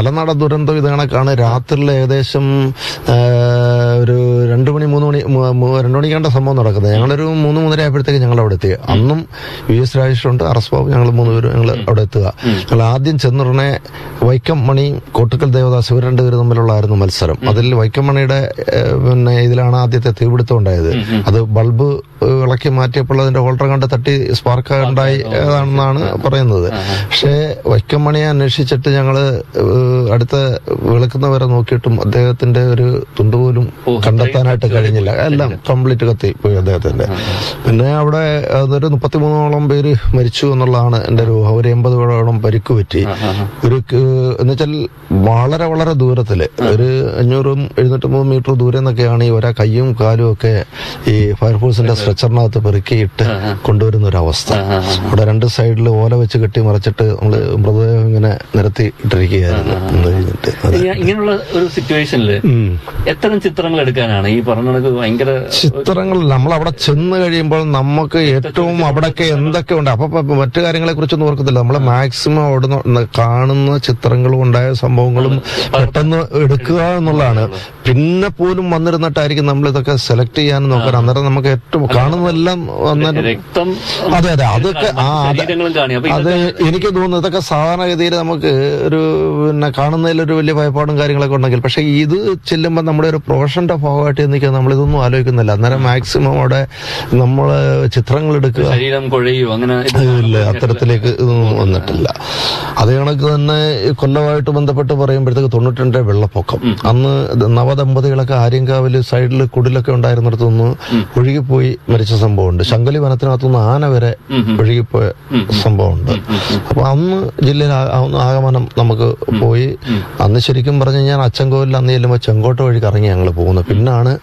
തലനട ദുരന്തം ഇത് കണക്കാണ് രാത്രിയിൽ ഏകദേശം ആ, ഒരു രണ്ടു മണി മൂന്ന് മണി മൂ- മൂ- രണ്ടു മണിക്കാണ്ട സംഭവം നടക്കുന്നത് ഞങ്ങളൊരു മൂന്ന് മൂന്നര ആയപ്പോഴത്തേക്ക് ഞങ്ങൾ അവിടെ എത്തി അന്നും വി എസ് രാജേഷുണ്ട് അറസ് ബാബു ഞങ്ങൾ മൂന്ന് പേരും ഞങ്ങൾ അവിടെ എത്തുക ഞങ്ങൾ ആദ്യം ചെന്നുടനെ വൈക്കം മണി കോട്ടുക്കൽ ദേവദാസ് ഇവർ രണ്ടുപേരും തമ്മിലുള്ളായിരുന്നു മത്സരം അതിൽ വൈക്കം മണിയുടെ ഏഹ്, പിന്നെ ഇതിലാണ് ആദ്യത്തെ തീപിടുത്തം ഉണ്ടായത് അത് ബൾബ് ഏഹ്, ഇളക്കി മാറ്റിയപ്പോൾ അതിന്റെ ഹോൾഡർ കണ്ട് തട്ടി സ്പാർക്ക് ഉണ്ടായി ഏതാണെന്നാണ് പറയുന്നത് പക്ഷേ വൈക്കം മണിയെ അന്വേഷിച്ചിട്ട് ഞങ്ങള് ഏഹ്, അടുത്ത വിളക്കുന്നവരെ നോക്കിയിട്ടും അദ്ദേഹത്തിന്റെ ഒരു തുണ്ടുപോലും കണ്ടെത്താനായിട്ട് കഴിഞ്ഞില്ല എല്ലാം കംപ്ലീറ്റ് കത്തി പോയി അദ്ദേഹത്തിന്റെ പിന്നെ അവിടെ അതൊരു മുപ്പത്തിമൂന്നോളം പേര് മരിച്ചു എന്നുള്ളതാണ് എന്റെ ഒരു ഊഹം. ഒരു എൺപതോളം പരിക്ക് പറ്റി ഒരു ക- എന്നുവെച്ചാൽ വളരെ വളരെ ദൂരത്തില് ഒരു അഞ്ഞൂറും എഴുന്നൂറ്റമ്പത് മീറ്റർ ദൂരെ നിന്നൊക്കെയാണ് ഈ ഒരാ കയ്യും കാലും ഒക്കെ ഈ ഫയർഫോഴ്സിന്റെ സ്ട്രെച്ചറിനകത്ത് പെറുക്കിയിട്ട് കൊണ്ടുവരുന്ന ഒരു അവസ്ഥ അവിടെ രണ്ട് സൈഡിൽ ഓല വെച്ച് കെട്ടി മറച്ചിട്ട് നമ്മള് മൃതദേഹം ഇങ്ങനെ നിരത്തി ഇട്ടിരിക്കുകയായിരുന്നു ഇന്ന് കഴിഞ്ഞിട്ട് അതെ. ഇങ്ങ- ഇങ്ങനെയുള്ള ഒരു സിറ്റുവേഷനില് ഉം. എത്തരം ചിത്രങ്ങൾ എടുക്കാനാണ് ഈ പറഞ്ഞ കണക്ക് ഭയങ്കര ചിത്രങ്ങൾ നമ്മൾ അവിടെ ചെന്ന് കഴിയുമ്പോൾ നമുക്ക് ഏറ്റവും അവിടെയൊക്കെ എന്തൊക്കെ ഉണ്ട് അപ്പൊ ഇപ്പൊ മറ്റു കാര്യങ്ങളെ കുറിച്ചൊന്നും ഓർക്കത്തില്ല നമ്മളെ മാക്സിമം അവിടെ നിന്ന് കാണുന്ന ചിത്രങ്ങളും ഉണ്ടായ സംഭവങ്ങളും പെട്ടെന്ന് എടുക്കുക എന്നുള്ളതാണ് പിന്നെ പോലും വന്നിരുന്നിട്ടായിരിക്കും നമ്മൾ ഇതൊക്കെ സെലക്ട് ചെയ്യാനും നോക്കാൻ അന്നേരം നമുക്ക് ഏറ്റവും കാണുന്നതെല്ലാം അന്നേരം രക്തം അതെ അതെ അതൊക്കെ ആ അത് ശരീരങ്ങളും കാണി അപ്പൊ അത് എനിക്ക് തോന്നുന്നു ഇതൊക്കെ സാധാരണഗതിയിൽ നമുക്ക് ഒരു പിന്നെ കാണുന്നതിൽ ഒരു വലിയ ഭയപ്പാടും കാര്യങ്ങളൊക്കെ ഉണ്ടെങ്കിൽ പക്ഷെ ഇത് ചെല്ലുമ്പോൾ നമ്മുടെ ഒരു പ്രൊഫഷന്റെ ഭാഗമായിട്ട് നിൽക്കുക നമ്മൾ ഇതൊന്നും ആലോചിക്കുന്നില്ല അന്നേരം മാക്സിമം അവിടെ നമ്മൾ ചിത്രങ്ങൾ എടുക്കുക ശരീരം കുഴയോ അങ്ങനെ ഇത് ഇല്ല അത്തരത്തിലേക്ക് ഇതൊന്നും വന്നിട്ടില്ല അതേ കണക്ക് തന്നെ ഈ കൊല്ലമായിട്ട് ബന്ധപ്പെട്ട് പറയുമ്പോഴത്തേക്ക് തൊണ്ണൂറ്റിരണ്ട് വെള്ളപ്പൊക്കം അന്ന് ഇത് നവദമ്പതികളൊക്കെ ആര്യങ്കാവില് സൈഡിൽ കുടിലൊക്കെ ഉണ്ടായിരുന്നിടത്തുനിന്ന് ഒഴുകിപ്പോയി മരിച്ച സംഭവമുണ്ട് ശങ്കലി വനത്തിനകത്തുനിന്ന് ആന വരെ ഒഴുകിപ്പോയ സംഭവമുണ്ട് അപ്പൊ അന്ന് ജില്ലയിൽ ആ- ആ- ആഗമനം നമുക്ക് പോയി അന്ന് ശരിക്കും പറഞ്ഞു കഴിഞ്ഞാൽ അച്ചൻകോവിലിൽ അന്ന് ചെല്ലുമ്പോൾ ചെങ്കോട്ട വഴി കറങ്ങി ഞങ്ങൾ പോകുന്നത് പിന്നാണ്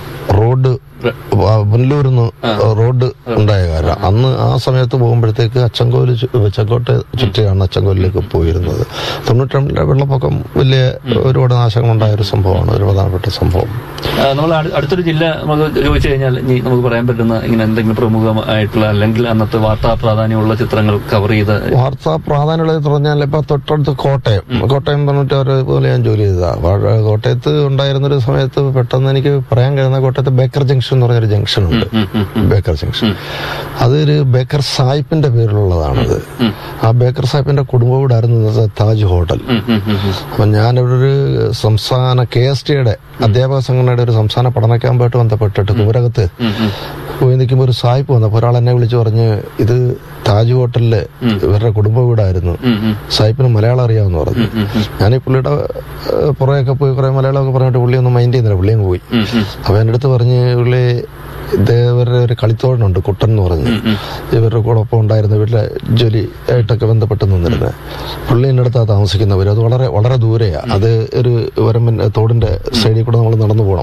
റോഡ് പുനലൂരിന്ന് റോഡ് ഉണ്ടായ കാരണം അന്ന് ആ സമയത്ത് പോകുമ്പോഴത്തേക്ക് അച്ചൻകോവിൽ ചു- ചെങ്കോട്ട ചുറ്റിയാണ് അച്ചൻകോവിലേക്ക് പോയിരുന്നത് തൊണ്ണൂറ്റിരണ്ടിലെ വെള്ളപ്പൊക്കം വലിയ ഒരുപാട് നാശങ്ങളുണ്ടായ ഒരു സംഭവമാണ് ഒരു പ്രധാനപ്പെട്ട സംഭവം ആ, നമ്മൾ അടു- അടുത്തൊരു ജില്ല നമുക്ക് ചോദിച്ചു കഴിഞ്ഞാൽ ഇനി നമുക്ക് പറയാൻ പറ്റുന്ന ഇങ്ങനെ എന്തെങ്കിലും പ്രമുഖമായിട്ടുള്ള അല്ലെങ്കിൽ അന്നത്തെ വാർത്താ പ്രാധാന്യമുള്ള ചിത്രങ്ങൾ കവർ ചെയ്ത വാർത്താ പ്രാധാന്യമുള്ളത് പറഞ്ഞാൽ ഇപ്പൊ തൊട്ടടുത്ത് കോട്ടയം കോട്ടയം തൊണ്ണൂറ്റാറ് പോലെ ഞാൻ ജോലി ചെയ്തതാ വാഴ- കോട്ടയത്ത് ഉണ്ടായിരുന്ന ഒരു സമയത്ത് പെട്ടെന്ന് എനിക്ക് പറയാൻ കഴിയുന്ന കോട്ടയത്ത് ബേക്കർ ജംഗ്ഷൻ എന്ന് പറഞ്ഞൊരു ജംഗ്ഷൻ ഉണ്ട് ബേക്കർ ജംഗ്ഷൻ അതൊരു ബേക്കർ സാഹിബിന്റെ പേരിലുള്ളതാണത് ആ ബേക്കർ സാഹിബിന്റെ കുടുംബ വീടായിരുന്നു ഇന്നത്തെ താജ് ഹോട്ടൽ ഉം, ഉം, ഉം, ഉം. അപ്പൊ ഞാനിവിടെ ഒരു സംസ്ഥാന കെ എസ് ടിയുടെ അധ്യാപക സംഘടനയുടെ ഒരു സംസ്ഥാന പഠന ക്യാമ്പുമായിട്ട് ബന്ധപ്പെട്ടിട്ട് കുമരകത്ത് ഉം, ഉം. പോയി നിൽക്കുമ്പോൾ ഒരു സായിപ്പ് വന്നപ്പോൾ ഒരാൾ എന്നെ വിളിച്ചു പറഞ്ഞ് ഇത് താജ് ഹോട്ടലില് ഇവരുടെ കുടുംബ വീടായിരുന്നു ഉം, ഉം. സായിപ്പിന് മലയാളം അറിയാമെന്ന് പറഞ്ഞു ഞാൻ ഈ പുള്ളിയുടെ ഏഹ്, പുറകെയൊക്കെ പോയി കുറെ മലയാളമൊക്കെ പറഞ്ഞിട്ട് പുള്ളി ഒന്നും മൈൻഡ് ചെയ്യുന്നില്ല പുള്ളി അങ്ങ് പോയി ഉം, ഉം. അപ്പൊ എൻ്റെ അടുത്ത് പറഞ്ഞ് പുള്ളി ഇതേവരുടെ ഒരു കളിത്തോഴനുണ്ട് കുട്ടൻ എന്ന് പറഞ്ഞ് ഇവരുടെ കൂടെ ഒപ്പം ഉണ്ടായിരുന്ന വീട്ടിലെ ജോലി ആയിട്ടൊക്കെ ബന്ധപ്പെട്ട് നിന്നിരുന്നത് പുള്ളി എൻ്റെ അടുത്താണ് താമസിക്കുന്നവർ അത് വളരെ വളരെ ദൂരെയാ അത് ഒരു വരമ്പിന്റെ തോടിന്റെ സൈഡിൽ കൂടെ നമ്മൾ നടന്നു പോകണം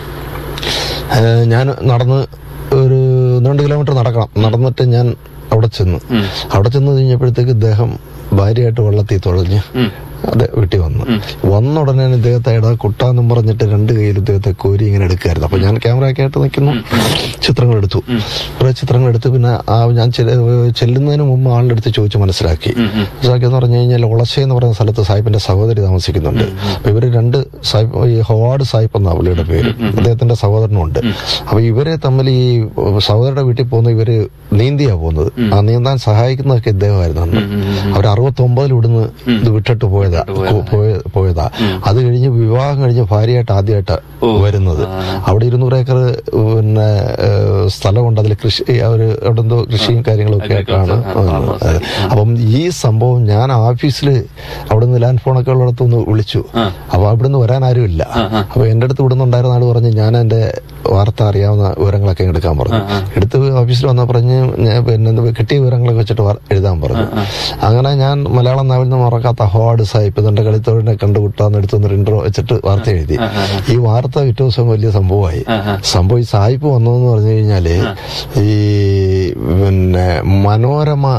ഏഹ് ഞാൻ നടന്ന് ഒരു ഒന്ന് രണ്ട് കിലോമീറ്റർ നടക്കണം നടന്നിട്ട് ഞാൻ അവിടെ ചെന്നു അവിടെ ചെന്ന് കഴിഞ്ഞപ്പോഴത്തേക്ക് ഇദ്ദേഹം ഭാര്യയായിട്ട് വെള്ളത്തിൽ തുഴഞ്ഞ് അത് വീട്ടിൽ വന്നു വന്ന ഉടനെ ഇദ്ദേഹത്തെ ഇടാ കുട്ടാന്നും പറഞ്ഞിട്ട് രണ്ട് കയ്യിൽ ഇദ്ദേഹത്തെ കോരി ഇങ്ങനെ എടുക്കായിരുന്നു അപ്പൊ ഞാൻ ക്യാമറ ഒക്കെ ആയിട്ട് നിൽക്കുന്നു ചിത്രങ്ങൾ എടുത്തു കുറെ ചിത്രങ്ങൾ എടുത്ത് പിന്നെ ആ ഞാൻ ചെല്ല- ചെല്ലുന്നതിന് മുമ്പ് ആളുടെ അടുത്ത് ചോദിച്ച് മനസ്സിലാക്കി മനസ്സിലാക്കി എന്ന് പറഞ്ഞു കഴിഞ്ഞാൽ ഒളശ എന്ന് പറയുന്ന സ്ഥലത്ത് സാഹിബിന്റെ സഹോദരി താമസിക്കുന്നുണ്ട് അപ്പൊ ഇവര് രണ്ട് സാഹിബ് ഈ ഹൊവാർഡ് സാഹിബ് എന്ന പുള്ളിയുടെ പേര് അദ്ദേഹത്തിന്റെ സഹോദരനുണ്ട് അപ്പൊ ഇവരെ തമ്മിൽ ഈ സഹോദരയുടെ വീട്ടിൽ പോകുന്ന ഇവര് നീന്തിയാ പോകുന്നത് ആ നീന്താൻ സഹായിക്കുന്നതൊക്കെ ഇദ്ദേഹമായിരുന്നു അന്ന് അവർ അറുപത്തി ഒമ്പതിൽ ഇവിടുന്ന് ഇത് വിട്ടിട്ട് പോയതാ കു- പോയ- പോയതാ അത് കഴിഞ്ഞ് വിവാഹം കഴിഞ്ഞ് ഭാര്യയായിട്ട് ആദ്യമായിട്ട് വരുന്നത് അവിടെ ഇരുന്നൂറ് ഏക്കർ പിന്നെ ഏഹ്, സ്ഥലമുണ്ട് അതിൽ കൃഷി അവര് അവിടെ എന്തോ കൃഷിയും കാര്യങ്ങളും ഒക്കെ ആയിട്ടാണ് വന്നത്. അതെ. അപ്പം ഈ സംഭവം ഞാൻ ഓഫീസിൽ അവിടെ നിന്ന് ലാൻഡ് ഫോണൊക്കെ ഉള്ളിടത്തൊന്ന് വിളിച്ചു അപ്പൊ അവിടുന്ന് വരാൻ ആരുമില്ല അപ്പൊ എന്റെ അടുത്ത് ഇവിടുന്ന് ഉണ്ടായിരുന്ന ആള് പറഞ്ഞ് ഞാൻ എന്റെ വാർത്ത അറിയാവുന്ന വിവരങ്ങളൊക്കെ ഇങ്ങ് എടുക്കാൻ പറഞ്ഞു എടുത്ത് ഓഫീസിൽ വന്ന പറഞ്ഞ് ഞാൻ പിന്നെ എന്ത് കിട്ടിയ വിവരങ്ങളൊക്കെ വെച്ചിട്ട് വാർ- എഴുതാൻ പറഞ്ഞു അങ്ങനെ ഞാൻ മലയാളം നാവിൽ നിന്ന് മറക്കാത്ത അവാർഡ് സാഹിബ് ഇതെന്റെ കളിത്തോടിനെ കണ്ടുകൂട്ടാന്ന് എടുത്തൊന്നൊരു ഇൻട്രോ വെച്ചിട്ട് വാർത്ത എഴുതി ഈ വാർത്ത പിറ്റേ ദിവസം വലിയ സംഭവമായി സംഭവം ഈ സായിപ്പ് വന്നതെന്ന് പറഞ്ഞു കഴിഞ്ഞാല് ഈ പിന്നെ മനോരമ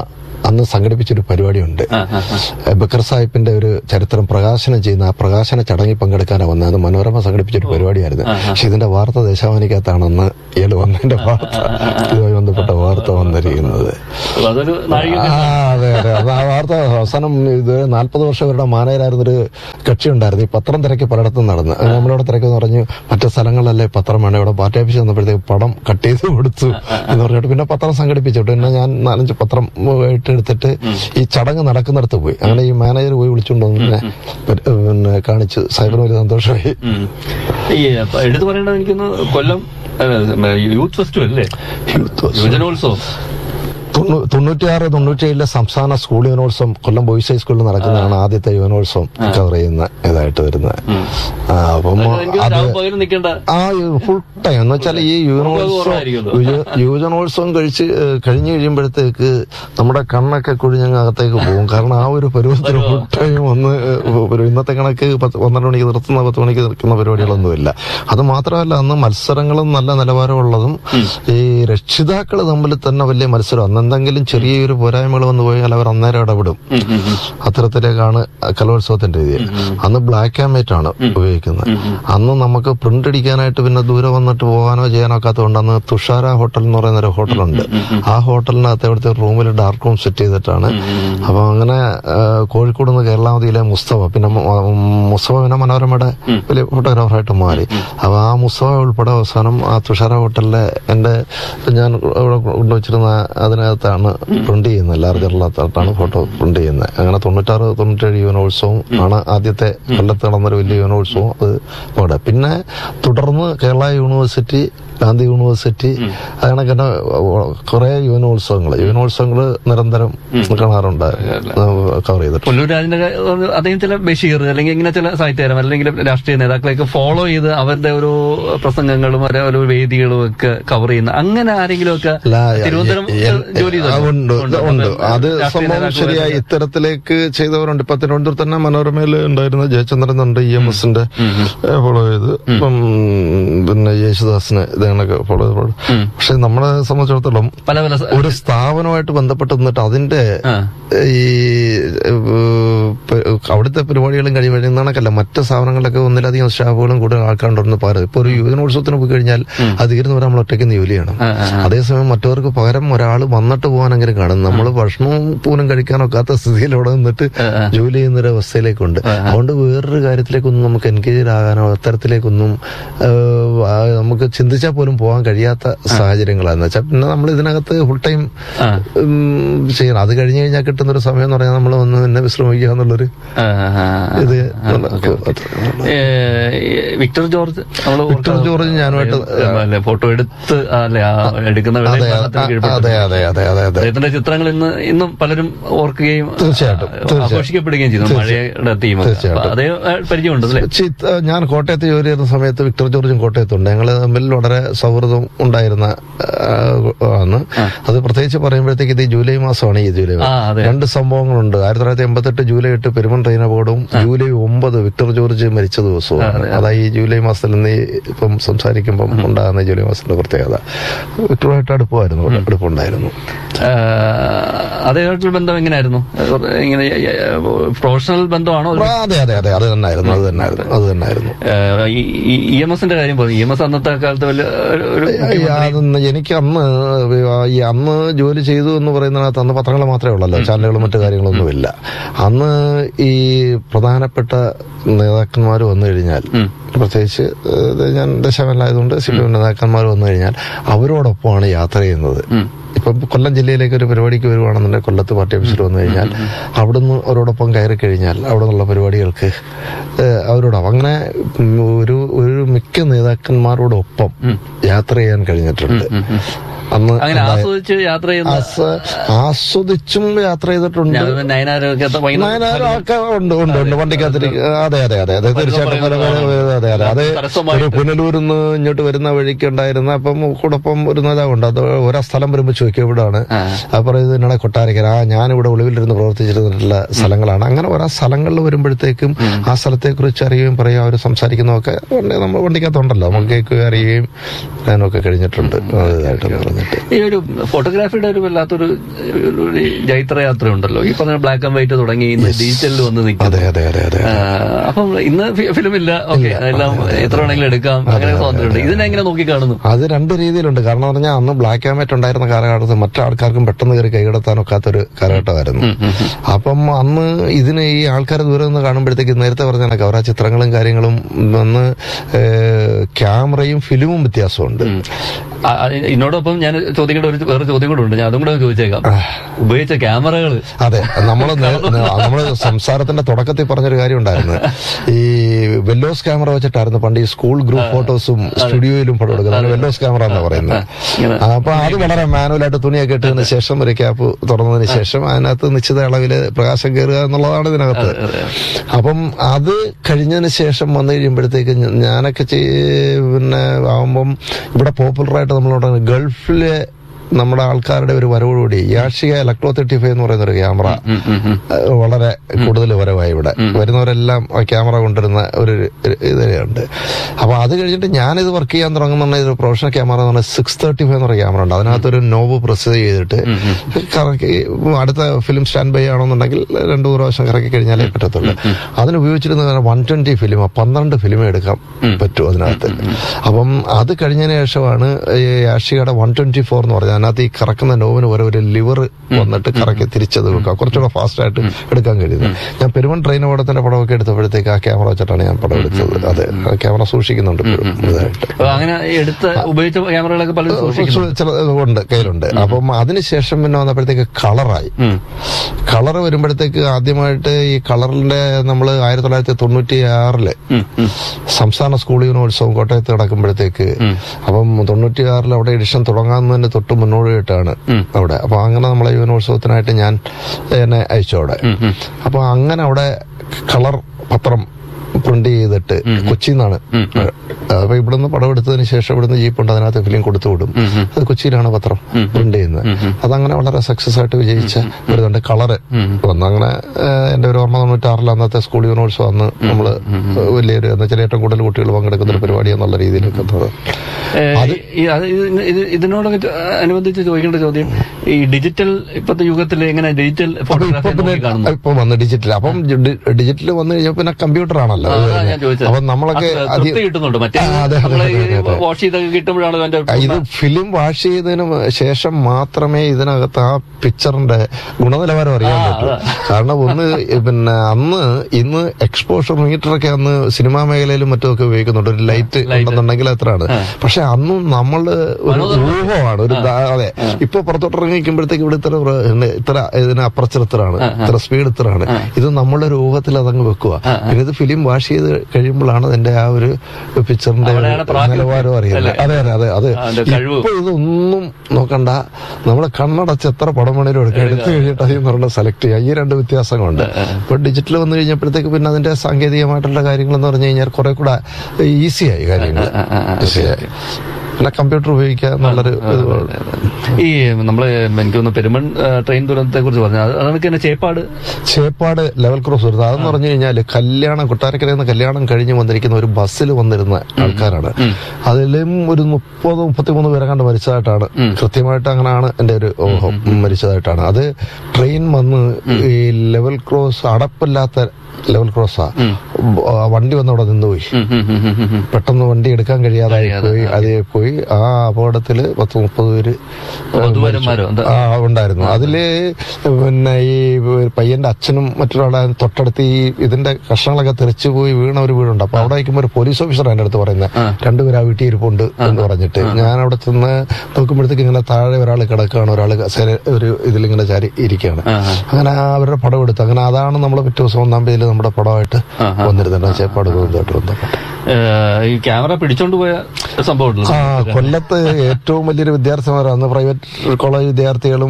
അന്ന് സംഘടിപ്പിച്ചൊരു പരിപാടിയുണ്ട് ആ, ആ, ആ. ഏഹ് ബക്കർ സാഹിബിന്റെ ഒരു ചരിത്രം പ്രകാശനം ചെയ്യുന്ന ആ പ്രകാശന ചടങ്ങിൽ പങ്കെടുക്കാനാണ് വന്നത് അത് മനോരമ സംഘടിപ്പിച്ചൊരു പരിപാടിയായിരുന്നു പക്ഷെ ഇതിന്റെ വാർത്ത ദേശാവാനിക്കകത്താണെന്ന് ഇയാൾ വന്നതിന്റെ വാർത്ത ഇതുമായി ബന്ധപ്പെട്ട വാർത്ത വന്നിരിക്കുന്നത് അപ്പൊ അതൊരു നാഴിക ആ അതെ അതെ അത് ആ വാർത്ത അവസാനം ഇത് നാൽപ്പത് വർഷം ഇവരുടെ മാനേജരായിരുന്നൊരു കക്ഷി ഉണ്ടായിരുന്നു ഈ പത്രം തിരക്കി പലയിടത്തും നടന്ന് അത് നമ്മളിവിടെ തിരക്കെന്ന് പറഞ്ഞു മറ്റു സ്ഥലങ്ങളിലല്ലേ പത്രം വേണം ഇവിടെ പാർട്ടി ഓഫീസ് വന്നപ്പോഴത്തേക്ക് പടം കട്ട് ചെയ്ത് കൊടുത്തു എന്ന് പറഞ്ഞിട്ട് പിന്നെ പത്രം സംഘടിപ്പിച്ചു പിന്നെ ഞാൻ നാലഞ്ച് പത്രം ആയിട്ട് എടുത്തിട്ട് ഈ ചടങ്ങ് നടക്കുന്നിടത്ത് പോയി അങ്ങനെ ഈ മാനേജർ പോയി വിളിച്ചുകൊണ്ട് വന്ന് പിന്നെ പിന്നെ കാണിച്ചു സാഹിബിന് വലിയ സന്തോഷമായി ഉം. ഈ അപ്പൊ എടുത്തു പറയേണ്ടത് എനിക്കൊന്ന് കൊല്ലം ഏഹ്, യൂത്ത് ഫെസ്റ്റിവൽ അല്ലേ യുവജനോത്സവം തൊണ്ണൂ- തൊണ്ണൂറ്റിയാറ് തൊണ്ണൂറ്റിയേഴിലെ സംസ്ഥാന സ്കൂൾ യുവനോത്സവം കൊല്ലം ബോയ്സ് ഹൈസ്കൂളിൽ നടക്കുന്നതാണ് ആദ്യത്തെ യുവനോത്സവം കവർ ചെയ്യുന്ന ഇതായിട്ട് വരുന്നത് ആ, അപ്പം എനിക്ക് അത് രാവും പകലും നിൽക്കേണ്ട ആ ഫുൾ ടൈം എന്ന് വെച്ചാൽ ഈ യുവനോത്സവം കുറവായിരിക്കുമല്ലോ. യുവ- യുവജനോത്സവം കഴിച്ച് ഏഹ്, കഴിഞ്ഞു കഴിയുമ്പോഴത്തേക്ക് നമ്മുടെ കണ്ണൊക്കെ കുഴിഞ്ഞങ്ങ് അകത്തേക്ക് പോകും കാരണം ആ ഒരു പരുവത്തിൽ ഫുൾ ടൈം ഒന്ന് ഏഹ്, ഒരു ഇന്നത്തെ കണക്ക് പത്ത് പന്ത്രണ്ട് മണിക്ക് നിർത്തുന്ന പത്ത് മണിക്ക് നിൽക്കുന്ന പരിപാടികളൊന്നുമില്ല അത് മാത്രമല്ല അന്ന് മത്സരങ്ങളും നല്ല നിലവാരമുള്ളതും ഈ രക്ഷിതാക്കൾ തമ്മിൽ തന്നെ വലിയ മത്സരം അന്ന് എന്തെങ്കിലും ചെറിയൊരു പോരായ്മകൾ വന്നു പോയാൽ അവർ അന്നേരം ഇടപെടും ഉം, ഉം, ഉം. അത്തരത്തിലേക്കാണ് കലോത്സവത്തിന്റെ രീതി അന്ന് ബ്ലാക്ക് ആൻഡ് വൈറ്റ് ആണ് ഉപയോഗിക്കുന്നത് അന്ന് നമുക്ക് പ്രിന്റ് അടിക്കാനായിട്ട് പിന്നെ ദൂരെ വന്നിട്ട് പോകാനോ ചെയ്യാനോ ഒക്കാത്തതുകൊണ്ട് അന്ന് തുഷാര ഹോട്ടൽ എന്ന് പറയുന്ന ഒരു ഹോട്ടലുണ്ട് ആ ഹോട്ടലിനകത്ത് അവിടുത്തെ റൂമിൽ ഡാർക്ക് റൂം സെറ്റ് ചെയ്തിട്ടാണ് അപ്പൊ അങ്ങനെ ആ, കോഴിക്കോട് നിന്ന് കേരളാവതിയിലെ മുസ്തഫ പിന്നെ മു- ഉം, മുസ്തഫ പിന്നെ മനോരമയുടെ വലിയ ഫോട്ടോഗ്രാഫറായിട്ട് മാറി അപ്പൊ ആ മുസ്തഫ ഉൾപ്പെടെ അവസാനം ആ തുഷാര ഹോട്ടലിലെ എന്റെ ഞാൻ ഇവിടെ കൊണ്ടുവച്ചിരുന്ന അതിനകത്താണ് പ്രിന്റ് ചെയ്യുന്നത് ലാർജറിനകത്താണ് ഫോട്ടോ പ്രിന്റ് ചെയ്യുന്നത് അങ്ങനെ തൊണ്ണൂറ്റാറ് തൊണ്ണൂറ്റേഴ് യുവനോത്സവം ആണ് ആദ്യത്തെ കൊല്ലത്ത് നടന്നൊരു വലിയ യുവനോത്സവം അത് അവിടെ പിന്നെ തുടർന്ന് കേരള യൂണിവേഴ്സിറ്റി ഗാന്ധി യൂണിവേഴ്സിറ്റി അങ്ങനെ തന്നെ കുറെ യുവനോത്സവങ്ങൾ യുവനോത്സവങ്ങൾ നിരന്തരം കാണാറുണ്ട് കവർ ചെയ്തിട്ടുണ്ട് പുല്ലൂർ രാജിന്റെ ക- ഒരു- അദ്ദേഹം ചില ബഷീർ അല്ലെങ്കിൽ ഇങ്ങനെ ചില സാഹിത്യകാരൻ അല്ലെങ്കിൽ രാഷ്ട്രീയ നേതാക്കളെയൊക്കെ ഫോളോ ചെയ്ത് അവരുടെ ഒരു പ്രസംഗങ്ങളും അവരുടെ ഒരു വേദികളും ഒക്കെ കവർ ചെയ്യുന്ന അങ്ങനെ ആരെങ്കിലും ഒക്കെ അല്ല, തിരുവനന്തപുരം എ- എ- ജോലി ആ, ഉണ്ട് ഉണ്ട്. ഉണ്ട് അത് രാഷ്ട്രീയ സംഭവം നേതാക്കൾ ശരിയായി ഇത്തരത്തിലേക്ക് ചെയ്തവരുണ്ട് ഇപ്പൊ തിരുവനന്തപുരത്ത് തന്നെ മനോരമയിൽ ഉണ്ടായിരുന്ന ജയചന്ദ്രൻ ഉണ്ട് ഇ എം എസിന്റെ ഫോളോ ചെയ്ത് ഇപ്പം പിന്നെ യേശുദാസിനെ ഇതേണൊക്കെ ഫോളോ ചെയ്ത് പക്ഷെ നമ്മളെ സംബന്ധിച്ചിടത്തോളം പല പല സ- ഒരു സ്ഥാപനമായിട്ട് ബന്ധപ്പെട്ട് നിന്നിട്ട് അതിന്റെ ആ. ഈ ഏഹ്, പ- അവിടുത്തെ പരിപാടികളും കഴിയുമ്പോഴേ കണക്കല്ല മറ്റ് സ്ഥാപനങ്ങളിലൊക്കെ ഒന്നിലധികം സ്റ്റാഫുകളും കൂടുതൽ ആൾക്കാരുണ്ടെന്ന് പറയുന്നത് ഇപ്പൊ ഒരു യുവജനോത്സവത്തിന് പോയി കഴിഞ്ഞാൽ അത് തീർന്ന് വരെ നമ്മൾ ഒറ്റയ്ക്ക് ജോലി ചെയ്യണം ആ, ആ, ആ. അതേസമയം മറ്റവർക്ക് പകരം ഒരാൾ വന്നിട്ട് പോകാനെങ്കിലും കാണും നമ്മൾ ഭക്ഷണവും പോലും കഴിക്കാനൊക്കാത്ത സ്ഥിതിയിൽ അവിടെ നിന്നിട്ട് ജോലി ചെയ്യുന്ന ഒരു അവസ്ഥയിലേക്കുണ്ട് അതുകൊണ്ട് വേറൊരു കാര്യത്തിലേക്കൊന്നും നമുക്ക് എൻഗേജ് ആകാനോ അത്തരത്തിലേക്കൊന്നും ഏഹ്, ആ, നമുക്ക് ചിന്തിച്ചാൽ പോലും പോകാൻ കഴിയാത്ത സാഹചര്യങ്ങളാന്ന് വെച്ചാൽ പിന്നെ നമ്മൾ ഇതിനകത്ത് ഫുൾ ടൈം ആ. ചെയ്യണം അത് കഴിഞ്ഞ് കഴിഞ്ഞാൽ കിട്ടുന്ന ഒരു സമയം എന്ന് പറഞ്ഞാൽ നമ്മൾ ഒന്ന് തന്നെ വിശ്രമിക്കുക എന്നുള്ളൊരു ആ, ആ, ആ. ഇത് ഏ, വിക്ടർ ജോർജ് നമ്മള് വിക്ടർ ജോർജ് ഞാനുമായിട്ട് അല്ലെ ഫോട്ടോ എടുത്ത് അല്ലെ ആ എടുക്കുന്ന വേളയിൽ അതെ മരണത്തിന് കീഴ്പ്പെട്ടു. അതെ അതെ അതെ അതെ അതെ അദ്ദേഹത്തിന്റെ ചിത്രങ്ങൾ ഇന്ന് ഇന്നും പലരും ഓർക്കുകയും തീർച്ചയായിട്ടും, ആ, തീർച്ചയായും. ആഘോഷിക്കപ്പെടുകയും ചെയ്തു മഴയുടെ തീം തീർച്ചയായിട്ടും. അതേ ആ, പരിചയമുണ്ട് അല്ലേ ചിത്ത ഞാൻ കോട്ടയത്ത് ജോലി ചെയ്യുന്ന സമയത്ത് വിക്ടർ ജോർജും കോട്ടയത്തുണ്ട് ഞങ്ങൾ തമ്മിൽ വളരെ സൗഹൃദം ഉണ്ടായിരുന്ന ആ, ആണ് അത് പ്രത്യേകിച്ച് പറയുമ്പോഴത്തേക്ക് ഇത് ഈ ജൂലൈ മാസമാണ് ഈ ജൂലൈ ആ മാസം. അതെ രണ്ട് സംഭവങ്ങളുണ്ട് ആയിരത്തി തൊള്ളായിരത്തി എൺപത്തെട്ട് ജൂലൈ എട്ട് പെരുമൺ ട്രെയിൻ അപകടവും ജൂലൈ ഒമ്പത് വിക്ടർ ജോർജ് മരിച്ച ദിവസവും അതായത് ഈ ജൂലൈ മാസത്തിൽ നിന്ന് ഈ ഇപ്പം സംസാരിക്കുമ്പം ഉണ്ടാകുന്ന ജൂലൈ മാസത്തിന്റെ പ്രത്യേകത വിക്ടറുമായിട്ട് അടുപ്പമായിരുന്നു അടുപ്പമുണ്ടായിരുന്നു ആ, അദ്ദേഹമായിട്ടുള്ള ബന്ധം എങ്ങനെയായിരുന്നു ഇങ്ങനെ പ്രൊഫഷണൽ ബന്ധമാണോ ആ, അതെ അതെ അതെ അത് തന്നെയായിരുന്നു അത് തന്നെയായിരുന്നു അത് തന്നെയായിരുന്നു ഇ എം എസിന്റെ കാര്യം പറഞ്ഞു ഇ എം എസ് അന്നത്തെ കാലത്ത് വലിയ ഒരു- ഒരു ഈ അതൊന്ന് എനിക്ക് അന്ന് ഈ അന്ന് ജോലി ചെയ്തു എന്ന് പറയുന്നതിനകത്ത് അന്ന് പത്രങ്ങൾ മാത്രമേ ഉള്ളല്ലോ ചാനലുകളും മറ്റു കാര്യങ്ങളൊന്നുമില്ല അന്ന് ഈ പ്രധാനപ്പെട്ട നേതാക്കന്മാർ വന്നു കഴിഞ്ഞാൽ ഉം. പ്രത്യേകിച്ച് ഏഹ്, ഞാൻ ദശമല്ലായതുകൊണ്ട് സി പി എം നേതാക്കന്മാർ വന്നു കഴിഞ്ഞാൽ അവരോടൊപ്പമാണ് യാത്ര ചെയ്യുന്നത് ഉം. ഇപ്പം കൊല്ലം ജില്ലയിലേക്ക് ഒരു പരിപാടിക്ക് വരുവാണെന്നുണ്ടെങ്കിൽ കൊല്ലത്ത് പാർട്ടി ഓഫീസിൽ വന്നു കഴിഞ്ഞാൽ അവിടുന്ന് അവരോടൊപ്പം കയറി കഴിഞ്ഞാൽ അവിടെ നിന്നുള്ള പരിപാടികൾക്ക് ഏഹ്, അവരോടൊപ്പം അങ്ങനെ ഉം, ഒരു ഒരു മിക്ക നേതാക്കന്മാരോടൊപ്പം യാത്ര ചെയ്യാൻ കഴിഞ്ഞിട്ടുണ്ട് ഉം, ഉം. അന്ന് അങ്ങനെ ആസ്വദിച്ച് യാത്ര ചെയ്യുന്ന ആസ്- ആസ്വദിച്ചും യാത്ര ചെയ്തിട്ടുണ്ട് ഞാൻ നയനാരൊക്കെ നയനാരും ഒക്കെ ഉണ്ട് ഉണ്ട് ഉണ്ട് വണ്ടിക്കകത്തിരിക്ക അതെ അതെ അതെ അതെ തീർച്ചയായിട്ടും പല പല അതെ അതെ അത് തടസ്സമായിട്ട്. ഒരു പുനലൂരിൽ നിന്ന് ഇങ്ങോട്ട് വരുന്ന വഴിക്ക് ഉണ്ടായിരുന്ന അപ്പം കൂടൊപ്പം ഒരു നേതാവുണ്ട് അത് ഓരോ സ്ഥലം വരുമ്പോൾ ചോദിക്കും എവിടാണ് ആ. ആ പറയുന്നത് എന്നോട് കൊട്ടാരക്കര ആ ഞാനിവിടെ ഒളിവിലിരുന്ന് പ്രവർത്തിച്ചിരുന്നിട്ടുള്ള സ്ഥലങ്ങളാണ് അങ്ങനെ ഓരോ സ്ഥലങ്ങളിൽ വരുമ്പോഴത്തേക്കും ആ സ്ഥലത്തെ കുറിച്ച് അറിയുകയും പറയുകയും അവർ സംസാരിക്കുന്നതൊക്കെ വണ്ടി- നമ്മൾ വണ്ടിക്കകത്തുണ്ടല്ലോ നമുക്ക് കേൾക്കുകയും അറിയുകയും പറയാനൊക്കെ കഴിഞ്ഞിട്ടുണ്ട് അത് ഇതായിട്ട് പറഞ്ഞു പറഞ്ഞിട്ട് ഈ ഒരു ഫോട്ടോഗ്രാഫിയുടെ ഒരു വല്ലാത്തൊരു ഒരു ഒരു ജൈത്രയാത്ര ഉണ്ടല്ലോ ഈ പറഞ്ഞ ബ്ലാക്ക് ആൻഡ് വൈറ്റ് തുടങ്ങി ഇന്ന് ഡിജിറ്റലിൽ വന്ന് നിൽക്കും അതെ അതെ അതെ അതെ അപ്പം ഇന്ന് ഫിലിം ഇല്ല ഓക്കെ എല്ലാം എത്ര വേണമെങ്കിലും എടുക്കാം അങ്ങനെ സ്വാതന്ത്ര്യമുണ്ട് ഇതിനെങ്ങനെ നോക്കി കാണുന്നു അത് രണ്ട് രീതിയിലുണ്ട് കാരണം പറഞ്ഞാൽ അന്ന് ബ്ലാക്ക് ആൻഡ് വൈറ്റ് ഉണ്ടായിരുന്ന കാലഘട്ടത്തിൽ മറ്റാൾക്കാർക്കും പെട്ടെന്ന് കയറി കൈകടത്താൻ ഒക്കാത്തൊരു കാലഘട്ടമായിരുന്നു അപ്പം അന്ന് ഇതിന് ഈ ആൾക്കാർ ദൂരെ നിന്ന് കാണുമ്പോഴത്തേക്ക് നേരത്തെ പറഞ്ഞ കണക്ക് അവരാ ചിത്രങ്ങളും കാര്യങ്ങളും അന്ന് ഏഹ്, ക്യാമറയും ഫിലിമും വ്യത്യാസമുണ്ട് ആ, ആ, ഇതിനോടൊപ്പം ഞാൻ ചോദിക്കേണ്ട ഒരു വേറെ ചോദ്യം കൂടെ ഉണ്ട് ഞാൻ അതും കൂടെ ചോദിച്ചേക്കാം ഉപയോഗിച്ച ക്യാമറകൾ അതെ നമ്മൾ നമ്മൾ സംസാരത്തിന്റെ തുടക്കത്തിൽ പറഞ്ഞൊരു കാര്യം ഉണ്ടായിരുന്നു ഈ വെല്ലോസ് ക്യാമറ വെച്ചിട്ടായിരുന്നു പണ്ട് ഈ സ്കൂൾ ഗ്രൂപ്പ് ഫോട്ടോസും സ്റ്റുഡിയോയിലും ഫോട്ടോ എടുക്കുന്നത് അതിന് വെല്ലോസ് ക്യാമറ എന്ന് പറയുന്നത് ഇങ്ങനെ അപ്പൊ അത് വളരെ മാനുവലായിട്ട് തുണിയൊക്കെ ഇട്ടതിന് ശേഷം ഒരു ക്യാപ്പ് തുറന്നതിന് ശേഷം അതിനകത്ത് നിശ്ചിത അളവില് പ്രകാശം കയറുക എന്നുള്ളതാണ് ഇതിനകത്ത് അപ്പം അത് കഴിഞ്ഞതിന് ശേഷം വന്നു കഴിയുമ്പോഴത്തേക്ക് ഞ- ഞാനൊക്കെ ചെയ്- പിന്നെ ആവുമ്പം ഇവിടെ പോപ്പുലറായിട്ട് നമ്മളോട് ഗൾഫിലെ നമ്മുടെ ആൾക്കാരുടെ ഒരു വരവോടുകൂടി യാഷിക ഇലക്ട്രോ തേർട്ടി ഫൈവ് എന്ന് പറയുന്ന ഒരു ക്യാമറ ഉം, ഉം, ഉം. ഏഹ് വളരെ കൂടുതൽ വരവായി ഇവിടെ വരുന്നവരെല്ലാം ആ ക്യാമറ കൊണ്ടുവരുന്ന ഒരു ഒരു ഇതുണ്ട് അപ്പൊ അത് കഴിഞ്ഞിട്ട് ഞാനിത് വർക്ക് ചെയ്യാൻ തുടങ്ങുന്ന ഒരു പ്രൊഫഷണൽ ക്യാമറ എന്ന് പറഞ്ഞാൽ സിക്സ് തേർട്ടി ഫൈവ് എന്ന് പറയുന്ന ക്യാമറ ഉണ്ട് അതിനകത്തൊരു നോബ് പ്രസ് ചെയ്തിട്ട് കറക്കി അടുത്ത ഫിലിം സ്റ്റാൻഡ് ബൈ ആണെന്നുണ്ടെങ്കിൽ രണ്ടു മൂന്ന് പ്രാവശ്യം കറക്കി കഴിഞ്ഞാലേ പറ്റത്തുള്ളൂ അതിന് ഉപയോഗിച്ചിരുന്ന വൺ ട്വന്റി ഫിലിം പന്ത്രണ്ട് ഫിലിം എടുക്കാൻ പറ്റും അതിനകത്ത് അപ്പം അത് കഴിഞ്ഞതിന് ശേഷമാണ് ഈ ആഷികയുടെ വൺ ട്വന്റി ഫോർ എന്ന് പറഞ്ഞാൽ അതിനകത്ത് ഈ കറക്കുന്ന നോവിന് ഓരോ ഒരു ലിവർ വന്നിട്ട് കറക്കി തിരിച്ചത് വെക്കുക കുറച്ചുകൂടെ ഫാസ്റ്റ് ആയിട്ട് എടുക്കാൻ കഴിയുന്നത് ഞാൻ പെരുമൺ ട്രെയിൻ ഓടത്തിന്റെ പടമൊക്കെ എടുത്തപ്പോഴത്തേക്ക് ആ ക്യാമറ വെച്ചിട്ടാണ് ഞാൻ പടം എടുത്തത് അതെ ആ ക്യാമറ സൂക്ഷിക്കുന്നുണ്ട് ഇപ്പോഴും ഇതായിട്ട് അപ്പൊ അങ്ങനെ എടുത്ത ഉപയോഗിച്ച ക്യാമറകളൊക്കെ പലരും സൂക്ഷിക്കുന്നു ചില ഉണ്ട് കയ്യിലുണ്ട് അപ്പം അതിനുശേഷം പിന്നെ വന്നപ്പോഴത്തേക്ക് കളറായി ഉം. കളർ വരുമ്പോഴത്തേക്ക് ആദ്യമായിട്ട് ഈ കളറിന്റെ നമ്മൾ ആയിരത്തി തൊള്ളായിരത്തി തൊണ്ണൂറ്റി ആറില് ഉം, ഉം. സംസ്ഥാന സ്കൂൾ യൂണിവേഴ്സവം കോട്ടയത്ത് നടക്കുമ്പോഴത്തേക്ക് അപ്പം തൊണ്ണൂറ്റിയാറിൽ അവിടെ എഡിഷൻ തുടങ്ങാവുന്നതിന് തൊട്ട് മുന്നോടിയായിട്ടാണ് അവിടെ അപ്പൊ അങ്ങനെ നമ്മളെ യൂണിവേഴ്സവത്തിനായിട്ട് ഞാൻ എന്നെ അയച്ചു അവിടെ അപ്പൊ അങ്ങനെ അവിടെ കളർ പത്രം പ്രിന്റ് ചെയ്തിട്ട് കൊച്ചിയിൽ നിന്നാണ് അപ്പൊ ഇവിടുന്ന് പടം എടുത്തതിന് ശേഷം ഇവിടുന്ന് ജീപ്പുണ്ട് അതിനകത്ത് ഫിലിം കൊടുത്തു വിടും അത് കൊച്ചിയിലാണ് പത്രം പ്രിന്റ് ചെയ്യുന്നത് അതങ്ങനെ വളരെ സക്സസ് ആയിട്ട് വിജയിച്ച വരുന്നുണ്ട് കളറ് വന്നു അങ്ങനെ ഏഹ്, എന്റെ ഒരു ഓർമ്മ തൊണ്ണൂറ്റാറിൽ അന്നത്തെ സ്കൂൾ യൂണിവേഴ്സിറ്റി അന്ന് നമ്മള് വലിയൊരു എന്ന് വെച്ചാൽ ഏറ്റവും കൂടുതൽ കുട്ടികൾ പങ്കെടുക്കുന്ന ഒരു പരിപാടി എന്നുള്ള രീതിയിലേക്ക് എത്തുന്നത് ഏ, ഈ അത് ഇത് ഇത് ഇതിനോടൊക്കെ ചോ- അനുബന്ധിച്ച് ചോദിക്കേണ്ട ചോദ്യം ഈ ഡിജിറ്റൽ ഇപ്പോഴത്തെ യുഗത്തിൽ എങ്ങനെ ഡിജിറ്റൽ ഇപ്പൊ ഫോട്ടോഗ്രാഫി പിന്നെ നോക്കി കാണുന്നു ഇപ്പൊ വന്ന് ഡിജിറ്റൽ അപ്പം ഡിജിറ്റൽ വന്നു കഴിഞ്ഞാൽ പിന്നെ കമ്പ്യൂട്ടർ ആണല്ലോ ആ, അതാ ഞാൻ ചോദിച്ചത് അപ്പം നമ്മളൊക്കെ അത് അതി- തൃപ്തി കിട്ടുന്നുണ്ട് മറ്റേ ആ, അതെ, അതെ, നമ്മള് അതെ, അതെ, അതെ. വാഷ് ചെയ്തൊക്കെ കിട്ടുമ്പോഴാണ് അതിന്റെ ഇത് ഫിലിം വാഷ് ചെയ്തതിന് ശേഷം മാത്രമേ ഇതിനകത്ത് ആ പിക്ചറിന്റെ ഗുണനിലവാരം അറിയാൻ ആ, പറ്റൂ അതാ. കാരണം ഒന്ന് പിന്നെ അന്ന് ഇന്ന് എക്സ്പോഷർ മീറ്റർ ഒക്കെ അന്ന് സിനിമാ മേഖലയിലും മറ്റുമൊക്കെ ഉപയോഗിക്കുന്നുണ്ട് ഒരു ലൈറ്റ് ഉണ്ടെന്നുണ്ടെങ്കിൽ എത്രയാണ് പക്ഷെ അന്നും നമ്മള് ഒരു ഊഹമാണ് ഒരു ദാ- അതെ ഇപ്പൊ പുറത്തോട്ട് ഇറങ്ങിക്കുമ്പോഴത്തേക്ക് ഇവിടെ ഇത്ര പ്ര- പിന്നെ ഇത്ര ഇതിന് അപ്പുറച്ചർ ഇത്രയാണ് ഇത്ര സ്പീഡ് ഇത്രയാണ് ഇത് നമ്മളുടെ ഒരു ഊഹത്തിൽ അതങ്ങ് വെക്കുക പിന്നെ ഇത് ഫിലിം വാഷ് ചെയ്ത് കഴിയുമ്പോഴാണ് അതിന്റെ ആ ഒരു പിക്ചറിന്റെ അവിടെയാണ് പ്രാപ്തി നിലവാരം അറിയുന്നത് അതെ അതെ അതെ അതെ അതിന്റെ കഴിവ്. ഇപ്പൊ ഇതൊന്നും നോക്കണ്ട നമ്മള് കണ്ണടച്ച് എത്ര പടം വേണേലും എടുക്കാം എടുത്തു കഴിഞ്ഞിട്ട് അതിൽ നിന്നുള്ള സെലക്ട് ചെയ്യാം ഈ രണ്ട് വ്യത്യാസങ്ങളുണ്ട് ഇപ്പൊ ഡിജിറ്റൽ വന്നു കഴിഞ്ഞപ്പോഴത്തേക്ക് പിന്നെ അതിന്റെ സാങ്കേതികമായിട്ടുള്ള കാര്യങ്ങൾ എന്ന് പറഞ്ഞു കഴിഞ്ഞാൽ കുറെ കൂടെ ഈസിയായി കാര്യങ്ങൾ ഈസിയായി പിന്നെ കമ്പ്യൂട്ടർ ഉപയോഗിക്കുക എന്നുള്ളൊരു ഇത് ഈ നമ്മള് എനിക്ക് തോന്നുന്നു പെരുമൺ ആ, ട്രെയിൻ ദുരന്തത്തെ കുറിച്ച് പറഞ്ഞു അത് അതൊക്കെ തന്നെ ചേപ്പാട് ചേപ്പാട് ലെവൽ ക്രോസ് വരുന്നത് അതെന്ന് പറഞ്ഞു കഴിഞ്ഞാൽ കല്യാണം കൊട്ടാരക്കരയിൽ നിന്ന് കല്യാണം കഴിഞ്ഞ് വന്നിരിക്കുന്ന ഒരു ബസ്സിൽ വന്നിരുന്ന ആൾക്കാരാണ് അതിലും ഒരു മുപ്പത് മുപ്പത്തിമൂന്ന് പേരെ കണ്ട് മരിച്ചതായിട്ടാണ് കൃത്യമായിട്ട് അങ്ങനെയാണ് എന്റെ ഒരു ഊഹം മരിച്ചതായിട്ടാണ് അത് ട്രെയിൻ വന്ന് ഈ ലെവൽ ക്രോസ് അടപ്പില്ലാത്ത ലെവൽ ക്രോസാ ആ വണ്ടി വന്ന് അവിടെ നിന്നുപോയി ഉം, ഉം, ഉം, ഉം, ഉം, ഉം. പെട്ടെന്ന് വണ്ടി എടുക്കാൻ കഴിയാതായി പോയി അതേ പോയി ആ അപകടത്തില് പത്ത് മുപ്പത് പേര് വധൂവരന്മാരോ എന്താ ആ ഉണ്ടായിരുന്നു അതില് പിന്നെ ഈ പയ്യന്റെ അച്ഛനും മറ്റൊരാളെ തൊട്ടടുത്ത് ഈ ഇതിന്റെ കഷ്ണങ്ങളൊക്കെ തെറിച്ചു പോയി വീണ ഒരു വീടുണ്ട് അപ്പൊ അവിടെ നിൽക്കുമ്പോൾ ഒരു പോലീസ് ഓഫീസർ എന്റെ അടുത്ത് പറയുന്നത് രണ്ടുപേരും ആ വീട്ടിൽ ഇരിപ്പുണ്ട് എന്ന് പറഞ്ഞിട്ട് ഞാൻ അവിടെ ചെന്ന് നോക്കുമ്പോഴത്തേക്ക് ഇങ്ങനെ താഴെ ഒരാൾ കിടക്കുകയാണ് ഒരാൾ ഒരു ഇതിലിങ്ങനെ ചാരി ഇരിക്കുകയാണ് അങ്ങനെ ആ അവരുടെ പടം എടുത്തു അങ്ങനെ അതാണ് നമ്മൾ പിറ്റേ ദിവസം ഒന്നാം തീയതി നമ്മുടെ പടമായിട്ട് വന്നിരുന്നത് ചേപ്പാട് ഇതുമായിട്ട് ബന്ധപ്പെട്ട് ഏ, ഈ ക്യാമറ പിടിച്ചോണ്ട് പോയ സംഭവം ഉണ്ടല്ലോ ആ കൊല്ലത്ത് ഏറ്റവും വലിയൊരു വിദ്യാർത്ഥി സമരം അന്ന് പ്രൈവറ്റ് കോളേജ് വിദ്യാർത്ഥികളും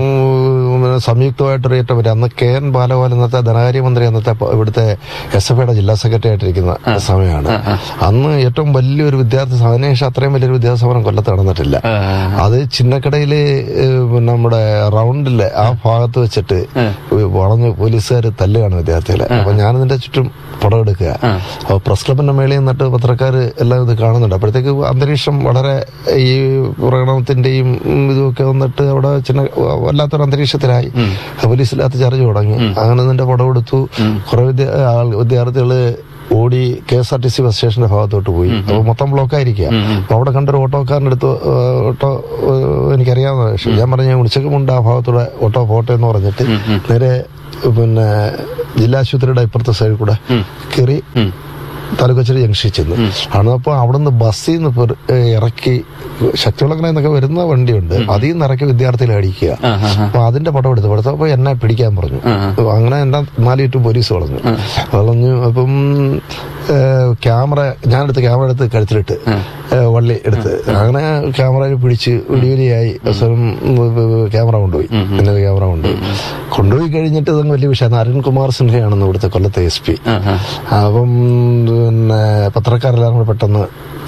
ഉം, സംയുക്തമായിട്ടൊരു ഏറ്റവും വലിയ അന്ന് കെ എൻ ബാലഗോപാൽ ഇന്നത്തെ ധനകാര്യമന്ത്രി അന്നത്തെ പ- ഇവിടുത്തെ എസ് എഫ് ഐയുടെ ജില്ലാ സെക്രട്ടറി ആയിട്ടിരിക്കുന്ന സമയമാണ് അന്ന് ഏറ്റവും വലിയൊരു വിദ്യാർത്ഥി സമരം അതിനുശേഷം അത്രയും വലിയൊരു വിദ്യാർത്ഥി സമരം കൊല്ലത്ത് നടന്നിട്ടില്ല ആ, അത് ചിന്നക്കടയില് ഏഹ്, നമ്മുടെ റൗണ്ടിലെ ആ ഭാഗത്ത് വെച്ചിട്ട് വളഞ്ഞ് പോലീസുകാർ തല്ലുകയാണ് വിദ്യാർത്ഥികളെ അപ്പൊ ഞാനിതിന്റെ ചുറ്റും പടം എടുക്കുക ആ. അപ്പൊ പ്രസ് ക്ലബിന്റെ മേളിൽ നിന്നിട്ട് പത്രക്കാർ എല്ലാം ഇത് കാണുന്നുണ്ട് അപ്പോഴത്തേക്ക് അന്തരീക്ഷം വളരെ ഈ പ്രകടനത്തിന്റെയും ഉം, ഇതുമൊക്കെ വന്നിട്ട് അവിടെ ചിന്ന വല്ലാത്തൊരു അന്തരീക്ഷത്തിലായി പോലീസില്ലാത്ത ചർച്ച തുടങ്ങി അങ്ങനെ ഇതിന്റെ പടം എടുത്തു കുറെ വിദ്യ- ആൾ- വിദ്യാർത്ഥികള് ഓടി K S R T C bus സ്റ്റേഷന്റെ ഭാഗത്തോട്ട് പോയി അപ്പൊ മൊത്തം ബ്ലോക്ക് ആയിരിക്കുക അപ്പൊ അവിടെ കണ്ടൊരു ഓട്ടോക്കാരൻ്റെ അടുത്ത് ഏഹ്, ഓട്ടോ ഏഹ്, എനിക്കറിയാവുന്ന പക്ഷേ ഞാൻ പറഞ്ഞ ഉച്ചക്കുമുണ്ട് ആ ഭാഗത്തൂടെ ഓട്ടോ പോട്ടെ എന്ന് പറഞ്ഞിട്ട് നേരെ പിന്നെ ജില്ലാ ആശുപത്രിയുടെ ഇപ്പുറത്തെ സൈഡിൽ കൂടെ കയറി താലൂക്കച്ചേരി ജംഗ്ഷനിൽ ചെന്നു അന്നപ്പോൾ അവിടുന്ന് ബസ്സിൽ നിന്ന് പെർ- ഏഹ് ഇറക്കി ശക്തിവിളക്കണ എന്നൊക്കെ വരുന്ന വണ്ടിയുണ്ട് അതിൽ നിന്ന് ഇറക്കി വിദ്യാർത്ഥികളെ അടിക്കുക ആ, ആ, ആ. അപ്പൊ അതിന്റെ പടം എടുത്തു എടുത്തപ്പോ എന്നെ പിടിക്കാൻ പറഞ്ഞു ആ, അപ്പൊ അങ്ങനെ എന്നെ നാല് ചുറ്റും പോലീസ് വളഞ്ഞു വളഞ്ഞു അപ്പം ഏഹ്, ക്യാമറ ഞാനെടുത്ത് ക്യാമറ എടുത്ത് കഴുത്തിലിട്ട് ഏഹ്, വള്ളി എടുത്ത് അങ്ങനെ ക്യാമറ പിടിച്ച് വെടിവലിയായി അവസാനം ക്യാമറ കൊണ്ടുപോയി എന്നെ ക്യാമറ കൊണ്ടുപോയി കൊണ്ടുപോയി കഴിഞ്ഞിട്ട് ഇതങ്ങ് വലിയ വിഷയം അരുൺകുമാർ സിൻഹയാണെന്ന് ഇവിടുത്തെ കൊല്ലത്തെ എസ് പി ആ, ആ. അപ്പം പിന്നെ പത്രക്കാരെല്ലാം കൂടെ പെട്ടെന്ന്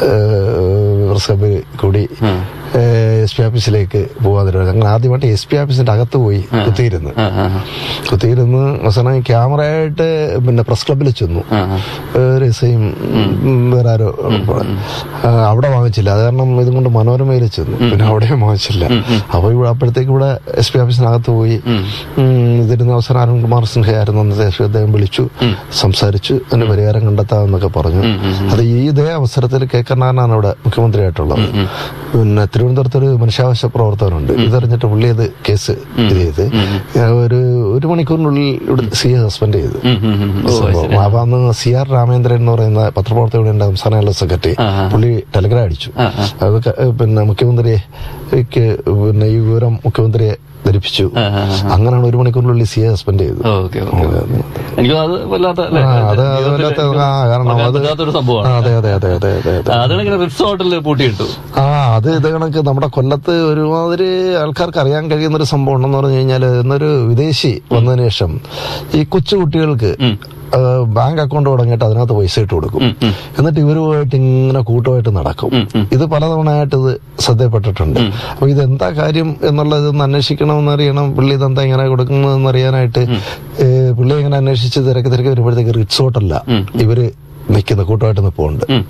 പ്രസ് ക്ലബിൽ കൂടി എസ് പി ഓഫീസിലേക്ക് പോകാതിരുന്നത് അങ്ങനെ ആദ്യമായിട്ട് എസ് പി ഓഫീസിന്റെ അകത്ത് പോയി കുത്തിയിരുന്നു ആ, ആ, കുത്തിയിരുന്ന് അവസാനം ക്യാമറയായിട്ട് പിന്നെ പ്രസ് ക്ലബിൽ ചെന്നു ആ, ആ. ഒരു എസ്ഐയും വേറെ ആരോ ആ, അവിടെ വാങ്ങിച്ചില്ല അത് കാരണം ഇതും കൊണ്ട് മനോരമയിൽ ചെന്നു പിന്നെ അവിടെയും വാങ്ങിച്ചില്ല അപ്പൊ ഇവിടെ അപ്പോഴത്തേക്ക് ഇവിടെ എസ് പി ഓഫീസിനകത്ത് പോയി ഉം, ഇതിരുന്ന അവസാനം അരുൺകുമാർ സിൻഹയായിരുന്നു അന്നത്തെ എസ് പി അദ്ദേഹം വിളിച്ചു സംസാരിച്ചു അതിന് പരിഹാരം കണ്ടെത്താമെന്നൊക്കെ പറഞ്ഞു അത് ഈ ഇതേ അവസരത്തിൽ കെ കരുണാകരനാണ് ഇവിടെ മുഖ്യമന്ത്രിയായിട്ടുള്ളത് പിന്നെ തിരുവനന്തപുരത്ത് ഒരു മനുഷ്യാവകാശ പ്രവർത്തകനുണ്ട് ഇതറിഞ്ഞിട്ട് പുള്ളി അത് കേസ് ഇത് ചെയ്ത് ഒരു ഒരു മണിക്കൂറിനുള്ളിൽ ഇവിടെ സി എ സസ്പെൻഡ് ചെയ്തു ഉം, ഉം, ഉം. ഓ, സംഭവം. അപ്പൊ അന്ന് സി ആർ രാമേന്ദ്രൻ എന്ന് പറയുന്ന പത്രപ്രവർത്തകരുടെ സംസ്ഥാന ജനറൽ സെക്രട്ടറി ആ, ആ. പുള്ളി ടെലഗ്രാം അടിച്ചു ആ, ആ. അത് ക- പിന്നെ മുഖ്യമന്ത്രിയെ ക്ക് പിന്നെ ഈ വിവരം മുഖ്യമന്ത്രിയെ ധരിപ്പിച്ചു ആ, ആ, ആ. അങ്ങനെയാണ് ഒരു മണിക്കൂറിനുള്ളിൽ സി എ സസ്പെൻഡ് ചെയ്തു ഓക്കെ ഓക്കെ എനിക്ക് അത് വല്ലാത്ത അല്ലേ? ആ, അത് അത് ജീവിതത്തില് വല്ലാത്ത ആ, കാരണം പറയാൻ അത് പറ്റാത്തൊരു ആ, സംഭവമാണ് അതെ അതെ അതെ അതെ അതെ അതെ അതാണ് ഇങ്ങനെ റിട്സ് ഹോട്ടലിൽ പൂട്ടിയിട്ടു ആ അത് ഇത് കണക്ക് നമ്മുടെ കൊല്ലത്ത് ഒരുമാതിരി ആൾക്കാർക്ക് അറിയാൻ കഴിയുന്ന ഒരു സംഭവം ഉണ്ടെന്ന് പറഞ്ഞു കഴിഞ്ഞാൽ ഇന്നൊരു വിദേശി വന്നതിന് ശേഷം ഈ കൊച്ചു കുട്ടികൾക്ക് ആ, ബാങ്ക് അക്കൗണ്ട് തുടങ്ങിയിട്ട് അതിനകത്ത് പൈസ ഇട്ട് കൊടുക്കും എന്നിട്ട് ഇവരുമായിട്ട് ഇങ്ങനെ കൂട്ടമായിട്ട് നടക്കും ഇത് പലതവണയായിട്ട് ഇത് ശ്രദ്ധയപ്പെട്ടിട്ടുണ്ട് അപ്പൊ ഇതെന്താ കാര്യം എന്നുള്ളത് ഒന്ന് അന്വേഷിക്കണമെന്ന് അറിയണം പുള്ളി ഇതെന്താ ഇങ്ങനെ കൊടുക്കുന്നതെന്ന് അറിയാനായിട്ട് ഏ, പുള്ളി ഇങ്ങനെ അന്വേഷിച്ച് തിരക്ക് തിരക്ക് വരുമ്പോഴത്തേക്ക് റിസോർട്ടല്ല ഇവര് നിൽക്കുന്ന കൂട്ടമായിട്ട് നിൽപ്പുണ്ട് ഉം.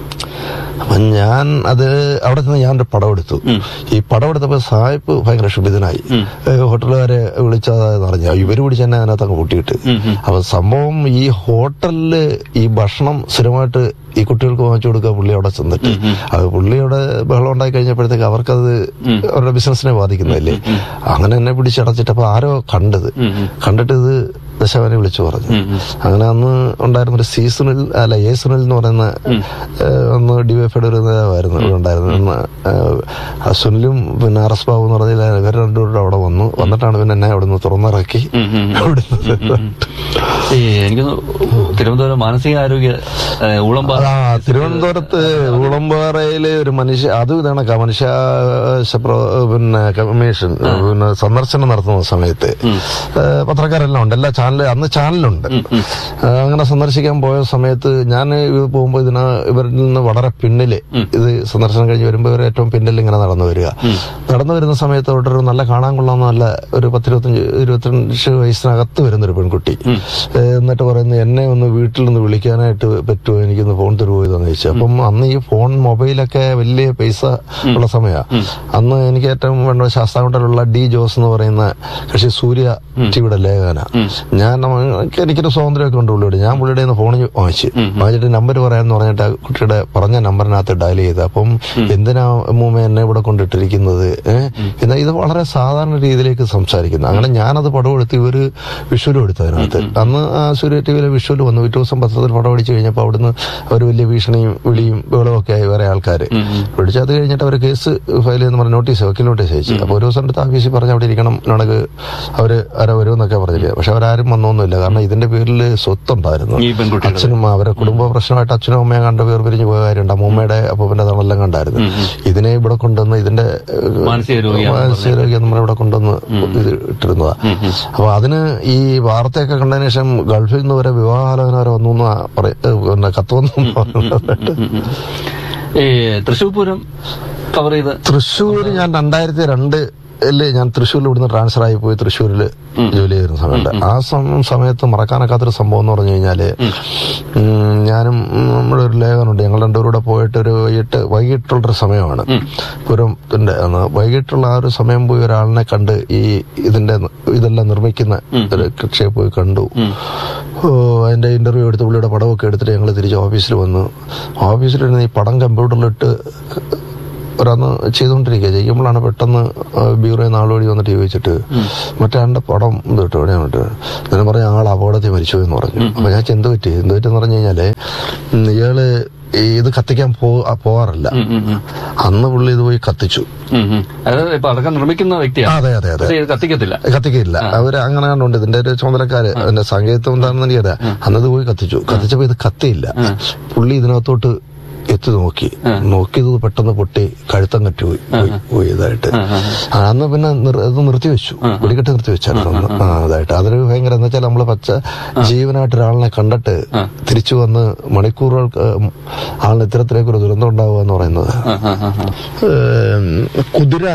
അപ്പൊ ഞാൻ അത് അവിടെ നിന്ന് ഞാൻ ഒരു പടം എടുത്തു ഈ പടം എടുത്തപ്പോ സാഹിബ് ഭയങ്കര ക്ഷുഭിതനായി ഏഹ് ഹോട്ടലുകാരെ വിളിച്ചതായെന്ന് അറിഞ്ഞു ഇവര് പിടിച്ച് തന്നെ അതിനകത്ത് അങ്ങ് കൂട്ടിയിട്ട് അപ്പൊ സംഭവം ഈ ഹോട്ടലില് ഈ ഭക്ഷണം സ്ഥിരമായിട്ട് ഈ കുട്ടികൾക്ക് വാങ്ങിച്ചു കൊടുക്കുക പുള്ളി അവിടെ ചെന്നിട്ട് അത് പുള്ളിയുടെ ബഹളം ഉണ്ടായി കഴിഞ്ഞപ്പോഴത്തേക്ക് അവർക്കത് അവരുടെ ബിസിനസിനെ ബാധിക്കുന്നതല്ലേ അങ്ങനെ എന്നെ പിടിച്ചടച്ചിട്ടപ്പോ ആരോ കണ്ടത് കണ്ടിട്ട് ഇത് ദശവനെ വിളിച്ചു പറഞ്ഞു അങ്ങനെ അന്ന് ഉണ്ടായിരുന്ന ഒരു സി സുനിൽ അല്ല എ സുനിൽ എന്ന് പറയുന്ന ഏഹ്, അന്ന് ഡിവൈഫൈഡ് ഒരു നേതാവായിരുന്നു ഇവിടെ ഉണ്ടായിരുന്നത് അന്ന് ഏഹ്, ആ സുനിലും പിന്നെ ആർ എസ് ബാബു എന്ന് പറഞ്ഞാൽ ഇവർ രണ്ടുപേരും അവിടെ വന്നു വന്നിട്ടാണ് പിന്നെ എന്നെ അവിടെ നിന്ന് തുറന്നിറക്കി അവിടുന്ന് ഈ എനിക്ക് തോന്നുന്നു തിരുവനന്തപുരം മാനസികാരോഗ്യ ഏഹ്, ഊളംപാറ ആ തിരുവനന്തപുരത്ത് ഉളമ്പാറയില് ഒരു മനുഷ്യ അത് ഇതാണ് മനുഷ്യ പിന്നെ കമ്മീഷൻ പിന്നെ സന്ദർശനം നടത്തുന്ന സമയത്ത് ഏഹ് പത്രക്കാരെല്ലാം ഉണ്ട് എല്ലാ ചാനൽ അന്ന് ചാനലുണ്ട് ഏഹ് അങ്ങനെ സന്ദർശിക്കാൻ പോയ സമയത്ത് ഞാൻ ഇത് പോകുമ്പോൾ ഇതിന് ഇവരിൽ നിന്ന് വളരെ പിന്നില് ഇത് സന്ദർശനം കഴിഞ്ഞ് വരുമ്പോൾ ഇവർ ഏറ്റവും പിന്നിൽ ഇങ്ങനെ നടന്നു വരിക നടന്നു വരുന്ന സമയത്ത് അവിടെ ഒരു നല്ല കാണാൻ കൊള്ളാവുന്ന നല്ല ഒരു പത്തിരുപത്തഞ്ച് ഇരുപത്തഞ്ച് വയസ്സിനകത്ത് വരുന്ന ഒരു പെൺകുട്ടി ഏഹ് എന്നിട്ട് പറയുന്നത് എന്നെ ഒന്ന് വീട്ടിൽ നിന്ന് വിളിക്കാനായിട്ട് പറ്റുമോ എനിക്കൊന്ന് ഫോൺ തരുമോ ഇതെന്ന് ചോദിച്ചു അപ്പം അന്ന് ഈ ഫോൺ മൊബൈലൊക്കെ വലിയ പൈസ ഉള്ള സമയമാണ് അന്ന് എനിക്ക് ഏറ്റവും വേണ്ട ശാസ്താംകോട്ടയിലുള്ള ഡി ജോസ് എന്ന് പറയുന്ന കക്ഷി സൂര്യ ടിവിയുടെ ലേഖന ഞാൻ നമ്മ- എനിക്ക് എനിക്കൊരു സ്വാതന്ത്ര്യമൊക്കെ ഉണ്ട് പുള്ളിയോട് ഞാൻ പുള്ളിയുടെ നിന്ന് ഫോൺ വാങ്ങിച്ചു വാങ്ങിച്ചിട്ട് നമ്പർ പറയാന്ന് പറഞ്ഞിട്ട് ആ കുട്ടിയുടെ പറഞ്ഞ നമ്പറിനകത്ത് ഡയൽ ചെയ്ത് അപ്പം എന്തിനാ മൂമ്മ എന്നെ ഇവിടെ കൊണ്ടിട്ടിരിക്കുന്നത് ഏഹ് എന്നാൽ ഇത് വളരെ സാധാരണ രീതിയിലേക്ക് സംസാരിക്കുന്നു അങ്ങനെ ഞാനത് പടം എടുത്ത് ഇവര് വിഷ്വലും എടുത്തു അതിനകത്ത് അന്ന് ആ സൂര്യ ടിവിയിലെ വിഷ്വൽ വന്നു പിറ്റേ ദിവസം പത്രത്തിൽ പടം അടിച്ചു കഴിഞ്ഞപ്പോൾ അവിടുന്ന് അവർ വലിയ ഭീഷണിയും വിളിയും ബഹളവും ഒക്കെ ആയി വേറെ ആൾക്കാർ പിടിച്ച് അത് കഴിഞ്ഞിട്ട് അവർ കേസ് ഫയൽ ചെയ്യുന്ന പറഞ്ഞ നോട്ടീസ് വക്കീൽ നോട്ടീസ് അയച്ചു അപ്പോൾ ഒരു ദിവസം എടുത്ത് ഓഫീസിൽ പറഞ്ഞ് അവിടെ ഇരിക്കണം നടക്ക് അവര് ആരോ വരുമെന്നൊക്കെ പറഞ്ഞില്ല പക്ഷെ അവരാരും വന്നൊന്നുമില്ല കാരണം ഇതിന്റെ പേരിൽ സ്വത്തുണ്ടായിരുന്നു ഈ പെൺകുട്ടികൾ അച്ഛനും അവരെ കുടുംബ പ്രശ്നമായിട്ട് അച്ഛനും അമ്മയും കണ്ട പേർ പിരിഞ്ഞു പോയ കാര്യമുണ്ട് അമ്മൂമ്മയുടെ അപ്പൂപ്പന്റെ തണെല്ലാം കണ്ടായിരുന്നു ഇതിനെ ഇവിടെ കൊണ്ടുവന്ന് ഇതിന്റെ ഏഹ്, മാനസിക രോഗിയാണെന്ന് മാനസികരോഗ്യം നമ്മൾ ഇവിടെ കൊണ്ടുവന്ന് ഇത് ഇട്ടിരുന്നതാ അപ്പൊ അതിന് ഈ വാർത്തയൊക്കെ കണ്ടതിന് ശേഷം ഗൾഫിൽ നിന്ന് വരെ വിവാഹാലോചന വരെ വന്നു എന്ന് പറയ- ഏഹ്, പിന്നെ കത്ത് വന്നു എന്ന് പറയുന്നത് ഈ തൃശൂർ പൂരം കവർ ചെയ്ത് തൃശ്ശൂർ ഞാൻ രണ്ടായിരത്തി രണ്ട് അല്ലേ ഞാൻ തൃശ്ശൂരിൽ ഇവിടുന്ന് ട്രാൻസ്ഫർ ആയി പോയി തൃശ്ശൂരിൽ ജോലി ചെയ്യുന്ന സമയത്ത് ആ സം- സമയത്ത് മറക്കാനൊക്കാത്തൊരു സംഭവം എന്ന് പറഞ്ഞു കഴിഞ്ഞാല് ഉം, ഞാനും ഉം, നമ്മുടെ ഒരു ലേഖനുണ്ട് ഞങ്ങൾ രണ്ടുപേരും കൂടെ പോയിട്ട് ഒരു വൈകിട്ട് വൈകിട്ടുള്ളൊരു സമയമാണ് പുരത്തിന്റെ അന്ന് വൈകിട്ടുള്ള ആ ഒരു സമയം പോയി ഒരാളിനെ കണ്ട് ഈ ഇതിന്റെ ന- ഇതെല്ലാം നിർമ്മിക്കുന്ന ഒരു കക്ഷിയെ പോയി കണ്ടു ഓ, അതിന്റെ ഇന്റർവ്യൂ എടുത്ത് പുള്ളിയുടെ പടമൊക്കെ എടുത്തിട്ട് ഞങ്ങൾ തിരിച്ച് ഓഫീസിൽ വന്നു ഓഫീസിലിരുന്ന് ഈ പടം കമ്പ്യൂട്ടറിലിട്ട് ഒരന്ന് ചെയ്തുകൊണ്ടിരിക്കുക ചെയ്യുമ്പോഴാണ് പെട്ടെന്ന് ബ്യൂറോ നാൾ വഴി വന്നിട്ട് ചോദിച്ചിട്ട് മറ്റേ ആളുടെ പടം ഇത് കിട്ടും എവിടെയാണ് കിട്ടുക ഞാൻ പറഞ്ഞ ആൾ അപകടത്തിൽ മരിച്ചു എന്ന് പറഞ്ഞു അപ്പൊ ഞാൻ എന്ത് പറ്റി എന്ത് പറ്റി എന്ന് പറഞ്ഞു കഴിഞ്ഞാല് ഉം, ഇയാള് ഈ ഇത് കത്തിക്കാൻ പോ ആ, പോവാറില്ല ഉം, ഉം, ഉം. അന്ന് പുള്ളി ഇത് പോയി കത്തിച്ചു ഉം, ഉം. അതായത് ഇപ്പൊ അടക്കം നിർമ്മിക്കുന്ന വ്യക്തിയാണ് അതെ അതെ അതെ പക്ഷേ ഇത് കത്തിക്കത്തില്ല കത്തിക്കില്ല അവര് അങ്ങനെ കണ്ടുണ്ട് ഇതിന്റെ ഒരു ചുമതലക്കാര് അതിന്റെ സാങ്കേതികം എന്താണെന്ന് എനിക്കറിയാം അന്നത് പോയി കത്തിച്ചു കത്തിച്ചപ്പോ ഇത് കത്തിയില്ല പുള്ളി ഇതിനകത്തോട്ട് എത്തി നോക്കി നോക്കിയത് പെട്ടെന്ന് പൊട്ടി കഴുത്തം കറ്റി പോയി പോയി- പോയി ഇതായിട്ട് ആ, അന്ന് പിന്നെ നിർ- അത് നിർത്തിവെച്ചു വെടിക്കെട്ട് നിർത്തിവെച്ചായിരുന്നു അന്ന് ആ അതായിട്ട് അതൊരു ഭയങ്കര എന്ന് വെച്ചാൽ നമ്മള് പച്ച ജീവനായിട്ട് ഒരാളിനെ കണ്ടിട്ട് തിരിച്ചു വന്ന് മണിക്കൂറുകൾക്ക് ആളിന് ഇത്തരത്തിലേക്ക് ഒരു ദുരന്തം ഉണ്ടാവുക എന്ന് പറയുന്നത് ആ, ആ, ആ, ആ. ഏം, കുതിരാൻ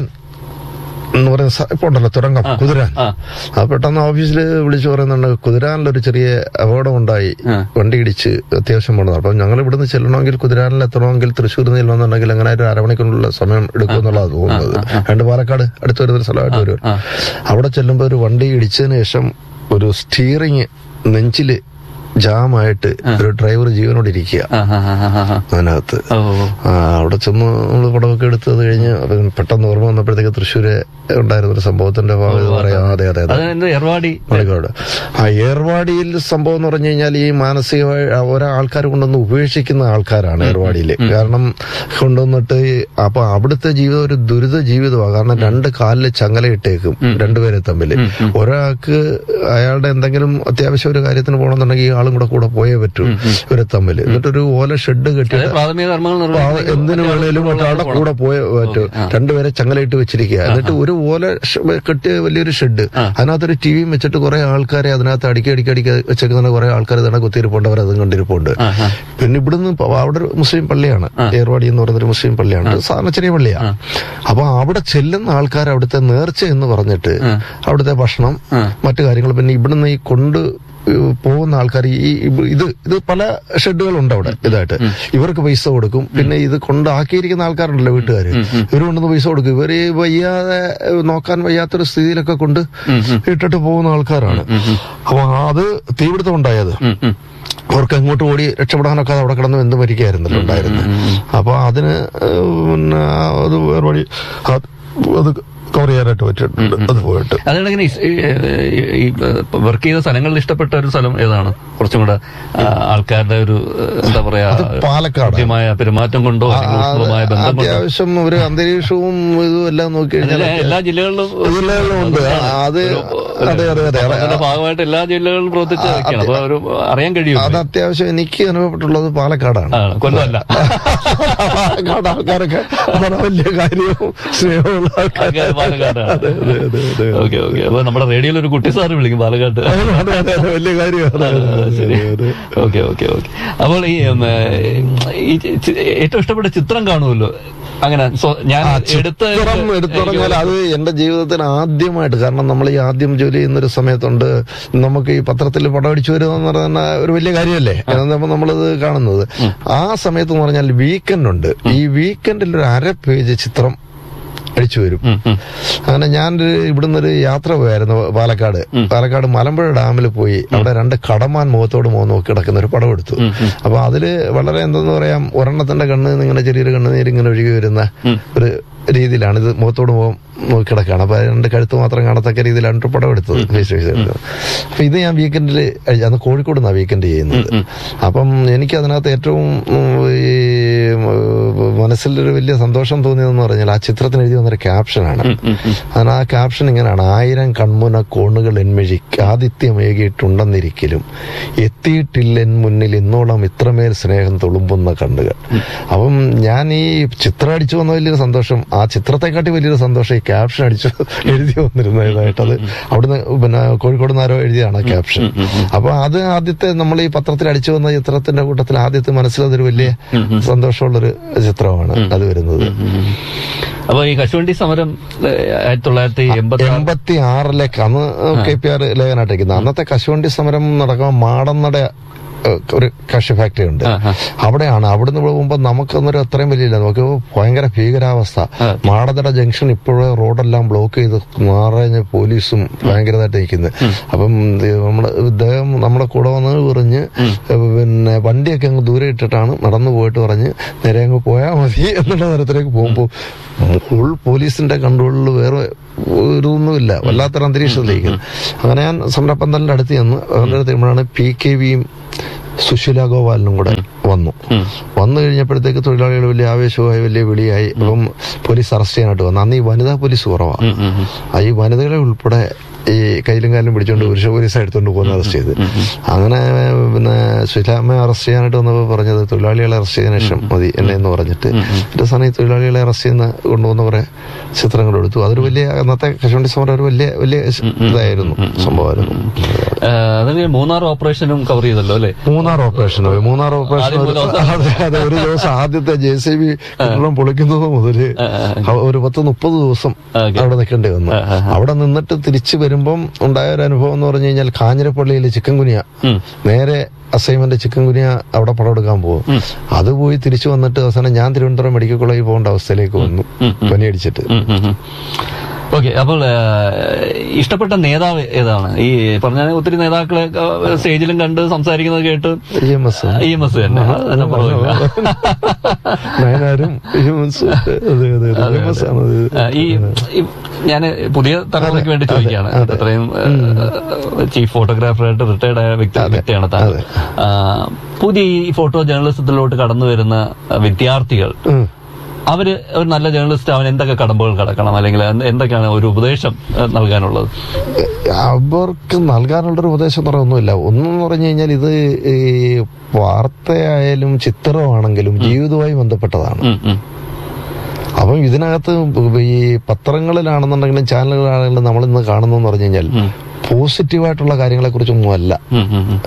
എന്ന് പറയുന്ന സ- ഇപ്പൊ ഉണ്ടല്ലോ തുരങ്കം കുതിരാൻ ആ. ആ പെട്ടെന്ന് ഓഫീസിൽ വിളിച്ചു പറയുന്നുണ്ട് കുതിരാനിലൊരു ചെറിയ അപകടം ഉണ്ടായി വണ്ടി ഇടിച്ച് അത്യാവശ്യം പോണത് അപ്പൊ ഞങ്ങൾ ഇവിടുന്ന് ചെല്ലണമെങ്കിൽ കുതിരാനിൽ എത്തണമെങ്കിൽ തൃശ്ശൂരിൽ നിന്ന് ചെല്ലണമെന്നുണ്ടെങ്കിൽ അങ്ങനെ ഒരു അരമണിക്കൂറിനുള്ള സമയം എടുക്കും എന്നുള്ളതാണ് തോന്നുന്നത് രണ്ട് പാലക്കാട് അടുത്ത് വരുന്ന സ്ഥലമായിട്ട് വരും അവിടെ ചെല്ലുമ്പോൾ ഒരു വണ്ടി ഇടിച്ചതിന് ശേഷം ഒരു സ്റ്റിയറിങ് നെഞ്ചില് ജാമായിട്ട് ഒരു ഡ്രൈവർ ജീവനോട് ഇരിക്കുക ആ, ആ, ആ, ആ, ആ. അതിനകത്ത് ഓ, ഓ. ആ, അവിടെ ചെന്ന് നമ്മള് പടമൊക്കെ എടുത്തത് കഴിഞ്ഞ് അപ്പൊ പെട്ടെന്ന് ഓർമ്മ വന്നപ്പോഴത്തേക്ക് തൃശ്ശൂര് ഉണ്ടായിരുന്ന ഒരു സംഭവത്തിന്റെ ഭാഗം ഇത് പറയാം അതെ അതെ അതെ അത് എന്ത് എർവാടി മണിക്കോട് ആ ഏർവാടിയിൽ സംഭവം എന്ന് പറഞ്ഞു കഴിഞ്ഞാൽ ഈ മാനസികമായി ഓരോ ആൾക്കാർ കൊണ്ടുവന്ന് ഉപേക്ഷിക്കുന്ന ആൾക്കാരാണ് ഏർവാടിയിൽ കാരണം കൊണ്ടുവന്നിട്ട് ഈ- അപ്പൊ അവിടുത്തെ ജീവിതം ഒരു ദുരിത ജീവിതമാണ് കാരണം രണ്ട് കാലില് ചങ്ങലയിട്ടേക്കും രണ്ടുപേരെ തമ്മിൽ ഒരാൾക്ക് അയാളുടെ എന്തെങ്കിലും അത്യാവശ്യം ഒരു കാര്യത്തിന് പോകണമെന്നുണ്ടെങ്കിൽ ഈ ആളും കൂടെ കൂടെ പോയേ പറ്റൂ ഇവരെ തമ്മിൽ എന്നിട്ടൊരു ഓല ഷെഡ് കെട്ടിയിട്ട് അതായത് പ്രാഥമിക കർമ്മങ്ങൾ ആ, നിർവഹിക്കണമെങ്കിൽ എന്തിനു മറ്റേ വേണേലും ആളുകളുടെ ഒരാളുടെ പോണം. കൂടെ പോയ പറ്റൂ രണ്ടുപേരെ ചങ്ങലയിട്ട് വെച്ചിരിക്കുക എന്നിട്ട് ഒരു ഓല ഷ- കെട്ടിയ വലിയൊരു ഷെഡ് അതിനകത്തൊരു ടിവിയും വെച്ചിട്ട് കുറെ ആൾക്കാരെ അതിനകത്ത് അടിക്കി അടിക്കി അടിക്കി വെച്ചേക്കുന്ന കുറെ ആൾക്കാർ ഇതാണ് കുത്തിയിരിപ്പുണ്ട് അവരതും കണ്ടിരിപ്പുണ്ട് ആ, ആ. പിന്നെ ഇവിടുന്ന് പ- അവിടെ ഒരു മുസ്ലിം പള്ളിയാണ് ഏർവാടി എന്ന് പറയുന്ന ഒരു മുസ്ലിം പള്ളിയാണ് സാധാരണ ചെറിയ പള്ളിയാണ് അപ്പൊ അവിടെ ചെല്ലുന്ന ആൾക്കാർ അവിടുത്തെ നേർച്ച എന്ന് പറഞ്ഞിട്ട് അവിടുത്തെ ഭക്ഷണം മറ്റു കാര്യങ്ങൾ പിന്നെ ഇവിടുന്ന് ഈ കൊണ്ട് ഏഹ് പോകുന്ന ആൾക്കാർ ഈ ഇബ് ഇത് ഇത് പല ഷെഡുകളുണ്ട് അവിടെ ഇതായിട്ട് ഇവർക്ക് പൈസ കൊടുക്കും പിന്നെ ഇത് കൊണ്ടാക്കിയിരിക്കുന്ന ആൾക്കാരുണ്ടല്ലോ വീട്ടുകാർ ഇവർ കൊണ്ടുവന്ന് പൈസ കൊടുക്കും ഇവർ ഈ വയ്യാതെ ഏഹ് നോക്കാൻ വയ്യാത്തൊരു സ്ഥിതിയിലൊക്കെ കൊണ്ട് ഇട്ടിട്ട് പോകുന്ന ആൾക്കാരാണ് അപ്പൊ അത് തീപിടുത്തം ഉണ്ടായത് ഉം, ഉം. അവർക്ക് എങ്ങോട്ട് ഓടി രക്ഷപ്പെടാനൊക്കെ അവിടെ കിടന്ന് എന്ത് മരിക്കായിരുന്നല്ലോ ഉണ്ടായിരുന്നത് അപ്പൊ അതിന് ഏഹ് പിന്നെ അത് വേറെ വഴി അത് അത് കവർ ചെയ്യാനായിട്ട് പറ്റിയിട്ടുണ്ട് അത് പോയിട്ട് അതിനിടയ്ക്ക് ഈ- ഈ- ഈ വർക്ക് ചെയ്ത സ്ഥലങ്ങളിൽ ഇഷ്ടപ്പെട്ട ഒരു സ്ഥലം ഏതാണ് കുറച്ചും കൂടെ ആ, ആൾക്കാരുടെ ഒരു ഏഹ്, എന്താ പറയാ പാലക്കാട് കൃത്യമായ പെരുമാറ്റം കൊണ്ടോ അല്ലെങ്കിൽ ഊഷ്മളമായ ബന്ധം കൊണ്ടോ അത്യാവശ്യം ഒരു അന്തരീക്ഷവും ഇതും എല്ലാം നോക്കി കഴിഞ്ഞാൽ എല്ലാ- എല്ലാ ജില്ലകളിലും ജില്ലകളിലും ഉണ്ട് ആ, അത് അതെ അതെ അതെ അതിന്റെ ഭാഗമായിട്ട് എല്ലാ ജില്ലകളിലും പ്രവർത്തിച്ച വ്യക്തിയാണ് അപ്പൊ ഒരു അറിയാൻ കഴിയും അത് അത്യാവശ്യം എനിക്ക് അനുഭവപ്പെട്ടുള്ളത് പാലക്കാടാണ് ആ, കൊല്ലമല്ല പാലക്കാട് ആൾക്കാരൊക്കെ വളരെ വലിയ കാര്യവും സ്നേഹമുള്ള ആൾക്കാർ ആൾക്കാര് പാലക്കാടാണ് അതെ അതെ അതെ അതെ ഓക്കെ ഓക്കെ അപ്പൊ നമ്മുടെ റേഡിയോയിൽ ഒരു കുട്ടി സാറ് വിളിക്കും പാലക്കാട്ട് അതെ അതെ അതെ വലിയ കാര്യമാണ് അതെ, അതെ, ശരി അതെ, അതെ. ഓക്കെ ഓക്കെ ഓക്കെ അപ്പോൾ ഈ ഉം, ഈ ചി- ചി- ഏറ്റവും ഇഷ്ടപ്പെട്ട ചിത്രം കാണുമല്ലോ അങ്ങനെ സ്വ- ഞാൻ എടുത്ത ചിത്രം എടുത്തു പറഞ്ഞാൽ അത് എന്റെ ജീവിതത്തിൽ ആദ്യമായിട്ട് കാരണം നമ്മൾ ഈ ആദ്യം ജോലി ചെയ്യുന്ന ഒരു സമയത്തുണ്ട് നമുക്ക് ഈ പത്രത്തിൽ പടം അടിച്ചു വരിക എന്ന് പറയുന്ന ഒരു വലിയ കാര്യമല്ലേ അപ്പൊ നമ്മളത് കാണുന്നത് ആ സമയത്ത് എന്ന് പറഞ്ഞാൽ വീക്കെൻഡ് ഉണ്ട് ഈ വീക്കെൻഡിൽ ഒരു അര പേജ് ചിത്രം അടിച്ചു വരും ഉം, ഉം. അങ്ങനെ ഞാൻ ഇവിടുന്ന് ഒരു യാത്ര പോയായിരുന്നു പാലക്കാട് പാലക്കാട് മലമ്പുഴ ഡാമിൽ പോയി അവിടെ രണ്ട് കടമാൻ മുഖത്തോട് മുഖം നോക്കി കിടക്കുന്ന ഒരു പടം എടുത്തു അപ്പൊ അതില് വളരെ എന്തെന്ന് പറയാം ഒരെണ്ണത്തിന്റെ കണ്ണ് ഇങ്ങനെ ചെറിയൊരു കണ്ണുനീര് ഇങ്ങനെ ഒഴുകി വരുന്ന ഒരു രീതിയിലാണ് ഇത് മുഖത്തോട് മുഖം നോക്കി കിടക്കുകയാണ് അപ്പൊ രണ്ട് കഴുത്ത് മാത്രം കാണത്തക്ക രീതിയിലാണ് ഒരു പടം എടുത്തത് ഫേസ് ഫേസ് എടുത്തത് അപ്പൊ ഇത് ഞാൻ വീക്കെൻഡിൽ അന്ന് കോഴിക്കോട് നിന്നാണ് വീക്കെൻഡ് ചെയ്യുന്നത് അപ്പം എനിക്ക് അതിനകത്ത് ഏറ്റവും ഉം, ഈ ഉം, മനസ്സിലൊരു വലിയ സന്തോഷം തോന്നിയതെന്ന് പറഞ്ഞാൽ ആ ചിത്രത്തിന് എഴുതി വന്നൊരു ക്യാപ്ഷനാണ് അതിന് ആ ക്യാപ്ഷൻ ഇങ്ങനെയാണ് ആയിരം കൺമുന കോണുകൾ എന്മെഴി ആദിത്യമേകിയിട്ടുണ്ടെന്നിരിക്കലും എത്തിയിട്ടില്ലെൻ മുന്നിൽ ഇന്നോളം ഇത്രമേൽ സ്നേഹം തുളുമ്പുന്ന കണ്ണുകൾ അപ്പം ഞാൻ ഈ ചിത്രം അടിച്ചു വന്ന വലിയൊരു സന്തോഷം ആ ചിത്രത്തെക്കാട്ടി വലിയൊരു സന്തോഷം ഈ ക്യാപ്ഷൻ അടിച്ചു എഴുതി വന്നിരുന്നതായിട്ട് അത് അവിടുന്ന് പിന്നെ കോഴിക്കോട് നിന്ന് ആരോ എഴുതിയാണ് ക്യാപ്ഷൻ അപ്പൊ അത് ആദ്യത്തെ നമ്മൾ ഈ പത്രത്തിൽ അടിച്ചു വന്ന ചിത്രത്തിന്റെ കൂട്ടത്തിൽ ആദ്യത്തെ മനസ്സിലതൊരു വലിയ സന്തോഷമുള്ളൊരു ചിത്രമാണ് അത് വരുന്നത് അപ്പൊ ഈ കശുവണ്ടി സമരം ഏഹ്, ആയിരത്തി തൊള്ളായിരത്തി എൺപത്തി എൺപത്തി ആറിലേക്ക് അന്ന് കെ പി ആർ ലേഖനായിട്ടിരിക്കുന്നത് അന്നത്തെ കശുവണ്ടി സമരം നടക്കുമ്പോൾ മാടന്നട ഏഹ്, ഒരു കശു ഫാക്ടറി ഉണ്ട് അവിടെയാണ് അവിടുന്ന് പോകുമ്പോൾ നമുക്കൊന്നൊരു അത്രയും വലിയ നമുക്ക് ഭയങ്കര ഭീകരാവസ്ഥ മാടന്നട ജംഗ്ഷൻ ഇപ്പോഴും റോഡെല്ലാം ബ്ലോക്ക് ചെയ്ത് നിറഞ്ഞ പോലീസും ഭയങ്കരമായിട്ട് നിൽക്കുന്നത് അപ്പം ഇത് നമ്മള് ഇദ്ദേഹം നമ്മുടെ കൂടെ വന്ന് പറഞ്ഞ് പിന്നെ വണ്ടിയൊക്കെ അങ്ങ് ദൂരെ ഇട്ടിട്ടാണ് നടന്നു പോയിട്ട് പറഞ്ഞ് നേരെ അങ്ങ് പോയാൽ മതി എന്നുള്ള തരത്തിലേക്ക് പോകുമ്പോൾ ഫുൾ പോലീസിന്റെ കൺട്രോളിൽ വേറെ ഒരു ഒന്നുമില്ല വല്ലാത്തൊരു അന്തരീക്ഷത്തിലേക്ക് അങ്ങനെ ഞാൻ സമരപ്പന്തലിന്റെ അടുത്ത് ചെന്ന് അവരുടെ അടുത്ത് ചെല്ലുമ്പോഴാണ് പി കെ വിയും സുശീല ഗോപാലനും കൂടെ വന്നു വന്നു കഴിഞ്ഞപ്പോഴത്തേക്ക് തൊഴിലാളികൾ വലിയ ആവേശമായി വലിയ വിളിയായി അപ്പം പോലീസ് അറസ്റ്റ് ചെയ്യാനായിട്ട് വന്നു അന്ന് ഈ വനിതാ പോലീസ് കുറവാണ് ആ ഈ വനിതകളെ ഉൾപ്പെടെ ഈ കയ്യിലും കാലിലും പിടിച്ചോണ്ട് പുരുഷ പോലീസ് എടുത്തോണ്ട് പോകുന്ന അറസ്റ്റ് ചെയ്ത് അങ്ങനെ പിന്നെ സുലാമെ അറസ്റ്റ് ചെയ്യാനായിട്ട് വന്നപ്പോൾ പറഞ്ഞത് തൊഴിലാളികളെ അറസ്റ്റ് ചെയ്തതിനു ശേഷം മതി എന്നെ എന്ന് പറഞ്ഞിട്ട് ഒരു സമയം ഈ തൊഴിലാളികളെ അറസ്റ്റ് ചെയ്യുന്ന കൊണ്ടുവന്ന കുറെ ചിത്രങ്ങൾ എടുത്തു അതൊരു വലിയ അന്നത്തെ കശുവണ്ടി സമരം ഒരു വലിയ വലിയ ഇതായിരുന്നു സംഭവമായിരുന്നു അതിന് മൂന്നാർ ഓപ്പറേഷനും കവർ ചെയ്തല്ലോ അല്ലെ മൂന്നാർ ഓപ്പറേഷൻ പോയി മൂന്നാർ ഓപ്പറേഷൻ ആദ്യം ഒരു- മുതൽ അതെ അതെ ഒരു ദിവസം ആദ്യത്തെ ജെ സി ബി കെട്ടിടം പൊളിക്കുന്നത് മുതല് ഒരു പത്ത് മുപ്പത് ദിവസം ഓക്കേ. അവിടെ നിൽക്കേണ്ടി വന്നു അവിടെ നിന്നിട്ട് തിരിച്ചു വരുമ്പം ഉണ്ടായ ഒരു അനുഭവം എന്ന് പറഞ്ഞു കഴിഞ്ഞാൽ കാഞ്ഞിരപ്പള്ളിയിൽ ചിക്കൻ കുനിയ നേരെ അസൈൻമെന്റ് ചിക്കൻ കുനിയ അവിടെ പടം എടുക്കാൻ പോകും അത് പോയി തിരിച്ചു വന്നിട്ട് അവസാനം ഞാൻ തിരുവനന്തപുരം മെഡിക്കൽ കോളേജിൽ പോകേണ്ട അവസ്ഥയിലേക്ക് വന്നു പനി അടിച്ചിട്ട് ഓക്കെ അപ്പോൾ ആ, ഇഷ്ടപ്പെട്ട നേതാവ് ഏതാണ് ഈ പറഞ്ഞ ഒത്തിരി നേതാക്കളെ ആ, സ്റ്റേജിലും കണ്ട് സംസാരിക്കുന്നത് കേട്ട് E M S E M S തന്നെ അത് നമ്പർ നയനാരും ഇ എം എസ് അതെ അതെ ഇ എം എസ് ആണ് അത്. ഈ ഞാൻ പുതിയ തലമുറയ്ക്ക് വേണ്ടി ചോദിക്കുകയാണ് അത്രയും ചീഫ് ഫോട്ടോഗ്രാഫറായിട്ട് റിട്ടയർഡ് ആയ വ്യക്തി വ്യക്തിയാണ് താൻ ആ, പുതിയ ഈ ഫോട്ടോ ജേർണലിസത്തിലോട്ട് കടന്നു വരുന്ന വിദ്യാർത്ഥികൾ ഉം. അവര് ഒരു നല്ല ജേർണലിസ്റ്റ് അവൻ എന്തൊക്കെ കടമ്പകൾ കടക്കണം അല്ലെങ്കിൽ എന്ത് എന്തൊക്കെയാണ് ഒരു ഉപദേശം ഏഹ്, നൽകാനുള്ളത് അവർക്ക് നൽകാനുള്ളൊരു ഉപദേശം എന്ന് പറയുന്നൊന്നുമില്ല ഒന്നെന്ന് പറഞ്ഞു കഴിഞ്ഞാൽ ഇത് ഈ വാർത്തയായാലും ചിത്രമാണെങ്കിലും ജീവിതവുമായി ബന്ധപ്പെട്ടതാണ് ഉം, ഉം. അപ്പം ഇതിനകത്ത് ഈ പത്രങ്ങളിലാണെന്നുണ്ടെങ്കിലും ചാനലുകളാണെങ്കിലും നമ്മൾ ഇന്ന് കാണുന്നതെന്ന് പറഞ്ഞു കഴിഞ്ഞാൽ പോസിറ്റീവായിട്ടുള്ള കാര്യങ്ങളെ കുറിച്ചൊന്നും അല്ല ഉം, ഉം, ഉം.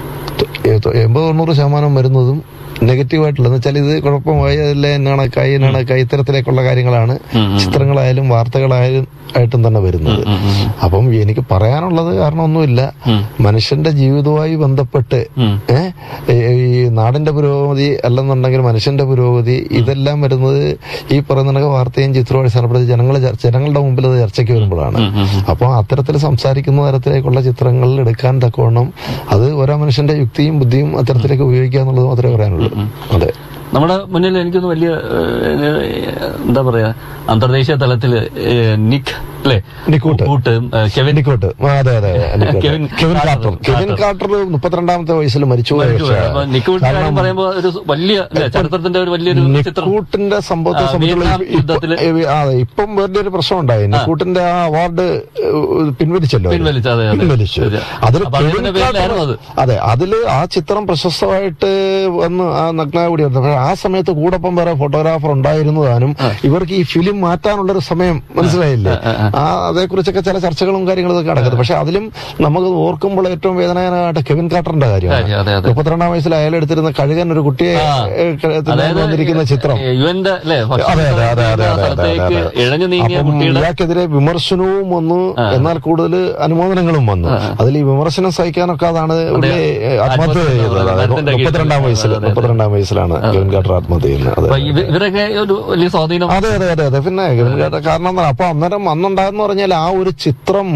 എൺപത് തൊണ്ണൂറ് ശതമാനം വരുന്നതും നെഗറ്റീവായിട്ടുള്ള എന്ന് വെച്ചാൽ ഇത് കുഴപ്പമായി അതിലെ എന്നാണക്കായി എന്നാണക്കായി ഇത്തരത്തിലേക്കുള്ള കാര്യങ്ങളാണ് ചിത്രങ്ങളായാലും വാർത്തകളായാലും ആയിട്ടും തന്നെ വരുന്നത് അപ്പം എനിക്ക് പറയാനുള്ളത് കാരണം ഒന്നുമില്ല മനുഷ്യന്റെ ജീവിതവുമായി ബന്ധപ്പെട്ട് ഉം. ഏഹ് ഈ നാടിന്റെ പുരോഗതി അല്ലെന്നുണ്ടെങ്കിൽ മനുഷ്യന്റെ പുരോഗതി ഇതെല്ലാം വരുന്നത് ഈ പറയുന്ന കണക്ക് വാർത്തയും ചിത്രവും അടിസ്ഥാനപ്പെടുത്തി ജനങ്ങളെ ചർ- ജനങ്ങളുടെ മുമ്പിൽ അത് ചർച്ചയ്ക്ക് വരുമ്പോഴാണ് അപ്പോൾ അത്തരത്തിൽ സംസാരിക്കുന്ന തരത്തിലേക്കുള്ള ചിത്രങ്ങൾ എടുക്കാൻ തക്കവണ്ണം അത് ഓരോ മനുഷ്യന്റെ യുക്തിയും ബുദ്ധിയും അത്തരത്തിലേക്ക് ഉപയോഗിക്കുക എന്നുള്ളത് മാത്രമേ പറയാനുള്ളൂ അതെ നമ്മുടെ മുന്നിൽ എനിക്കൊന്ന് വലിയ ഏഹ്, എന്താ പറയാ അന്തർദേശീയ തലത്തില് ഏഹ്, നിക് അല്ലേ നിക്കൂട്ട്. കൂട്ട് ഏഹ്, കെവിൻ നിക്കോട്ട് ആ, അതെ അതെ Nick Ut. Kevin Kevin Carter. Carter Kevin Carter മുപ്പത്തിരണ്ടാമത്തെ വയസ്സിൽ മരിച്ചു പോയ അപ്പൊ പക്ഷേ നിക്കൂട്ടിന്റെ കാര്യം പറയുമ്പോ ഒരു വലിയ അല്ലേ, ചരിത്രത്തിന്റെ ഒരു വലിയൊരു ചിത്രം നിക്കൂട്ടിന്റെ സംഭവത്തെ ആ, സംബന്ധിച്ചുള്ള വിയറ്റ്നാം ഇപ്പ- യുദ്ധത്തില് ഇപ്പ- ആ, ഇപ്പം വലിയൊരു പ്രശ്നം ഉണ്ടായി നിക്കൂട്ടിന്റെ ആ അവാർഡ് ഏഹ്, പിൻവലിച്ചല്ലോ അവര്. പിൻവലിച്ചു, അതെ, അതെ. പിൻവലിച്ചു ശരി. അതിൽ അപ്പൊ അതിന്റെ പേരിലായിരുന്നു അത്. അതെ അതില് ആ ചിത്രം പ്രശസ്തമായിട്ട് വന്ന് ആ നഗ്നാകൂടി വന്നു പക്ഷെ ആ സമയത്ത് കൂടൊപ്പം വേറെ ഫോട്ടോഗ്രാഫർ ഉണ്ടായിരുന്നതാനും ഇവർക്ക് ഈ ഫിലിം മാറ്റാനുള്ളൊരു സമയം മനസ്സിലായില്ലേ ആ അതേക്കുറിച്ചൊക്കെ ചില ചർച്ചകളും കാര്യങ്ങളും ഒക്കെ നടക്കുന്നത് പക്ഷെ അതിലും നമുക്ക് ഓർക്കുമ്പോൾ ഏറ്റവും വേദനാജനകമായിട്ട് കെവിൻ കാട്ടറിന്റെ കാര്യം, അതെ, കാര്യമാണ് അതെ. മുപ്പത്തിരണ്ടാം വയസ്സിൽ അയാൾ എടുത്തിരുന്ന കഴുകൻ ഒരു കുട്ടിയെ ആ. ഏഹ്, ക- വന്നിരിക്കുന്ന ചിത്രം യുവന്റെ അല്ലേ അതെ അതെ അതെ അതെ അതെ അതെ സ്ഥലത്തേക്ക് അതെ ഇഴഞ്ഞു നീങ്ങിയ അപ്പം കുട്ടിയുടെ ഇയാൾക്കെതിരെ വിമർശനവും വന്നു എന്നാൽ കൂടുതൽ അനുമോദനങ്ങളും വന്നു അതിൽ ഈ വിമർശനം സഹിക്കാനൊക്കെ അതാണ് പുള്ളി ആത്മഹത്യ ആത്മഹത്യ ചെയ്തത് ചെയ്തത്. അതായത് മരത്തിന്റെ കീഴിൽ. മുപ്പത്തിരണ്ടാം വയസ്സിൽ അതെ, അതെ. മുപ്പത്തിരണ്ടാം വയസ്സിലാണ് കെവിൻ കാട്ടർ ആത്മഹത്യ ചെയ്യുന്നത് അതെ അപ്പൊ ഇവ- ഇവരൊക്കെ ഒരു വലിയ സ്വാധീനം അതെ അതെ അതെ അതെ പിന്നെ കെവിൻ കാട്ടർ കാരണം എന്താ അപ്പൊ അന്നേരം അന്നുണ്ടായെന്ന് പറഞ്ഞാൽ ആ ഒരു ചിത്രം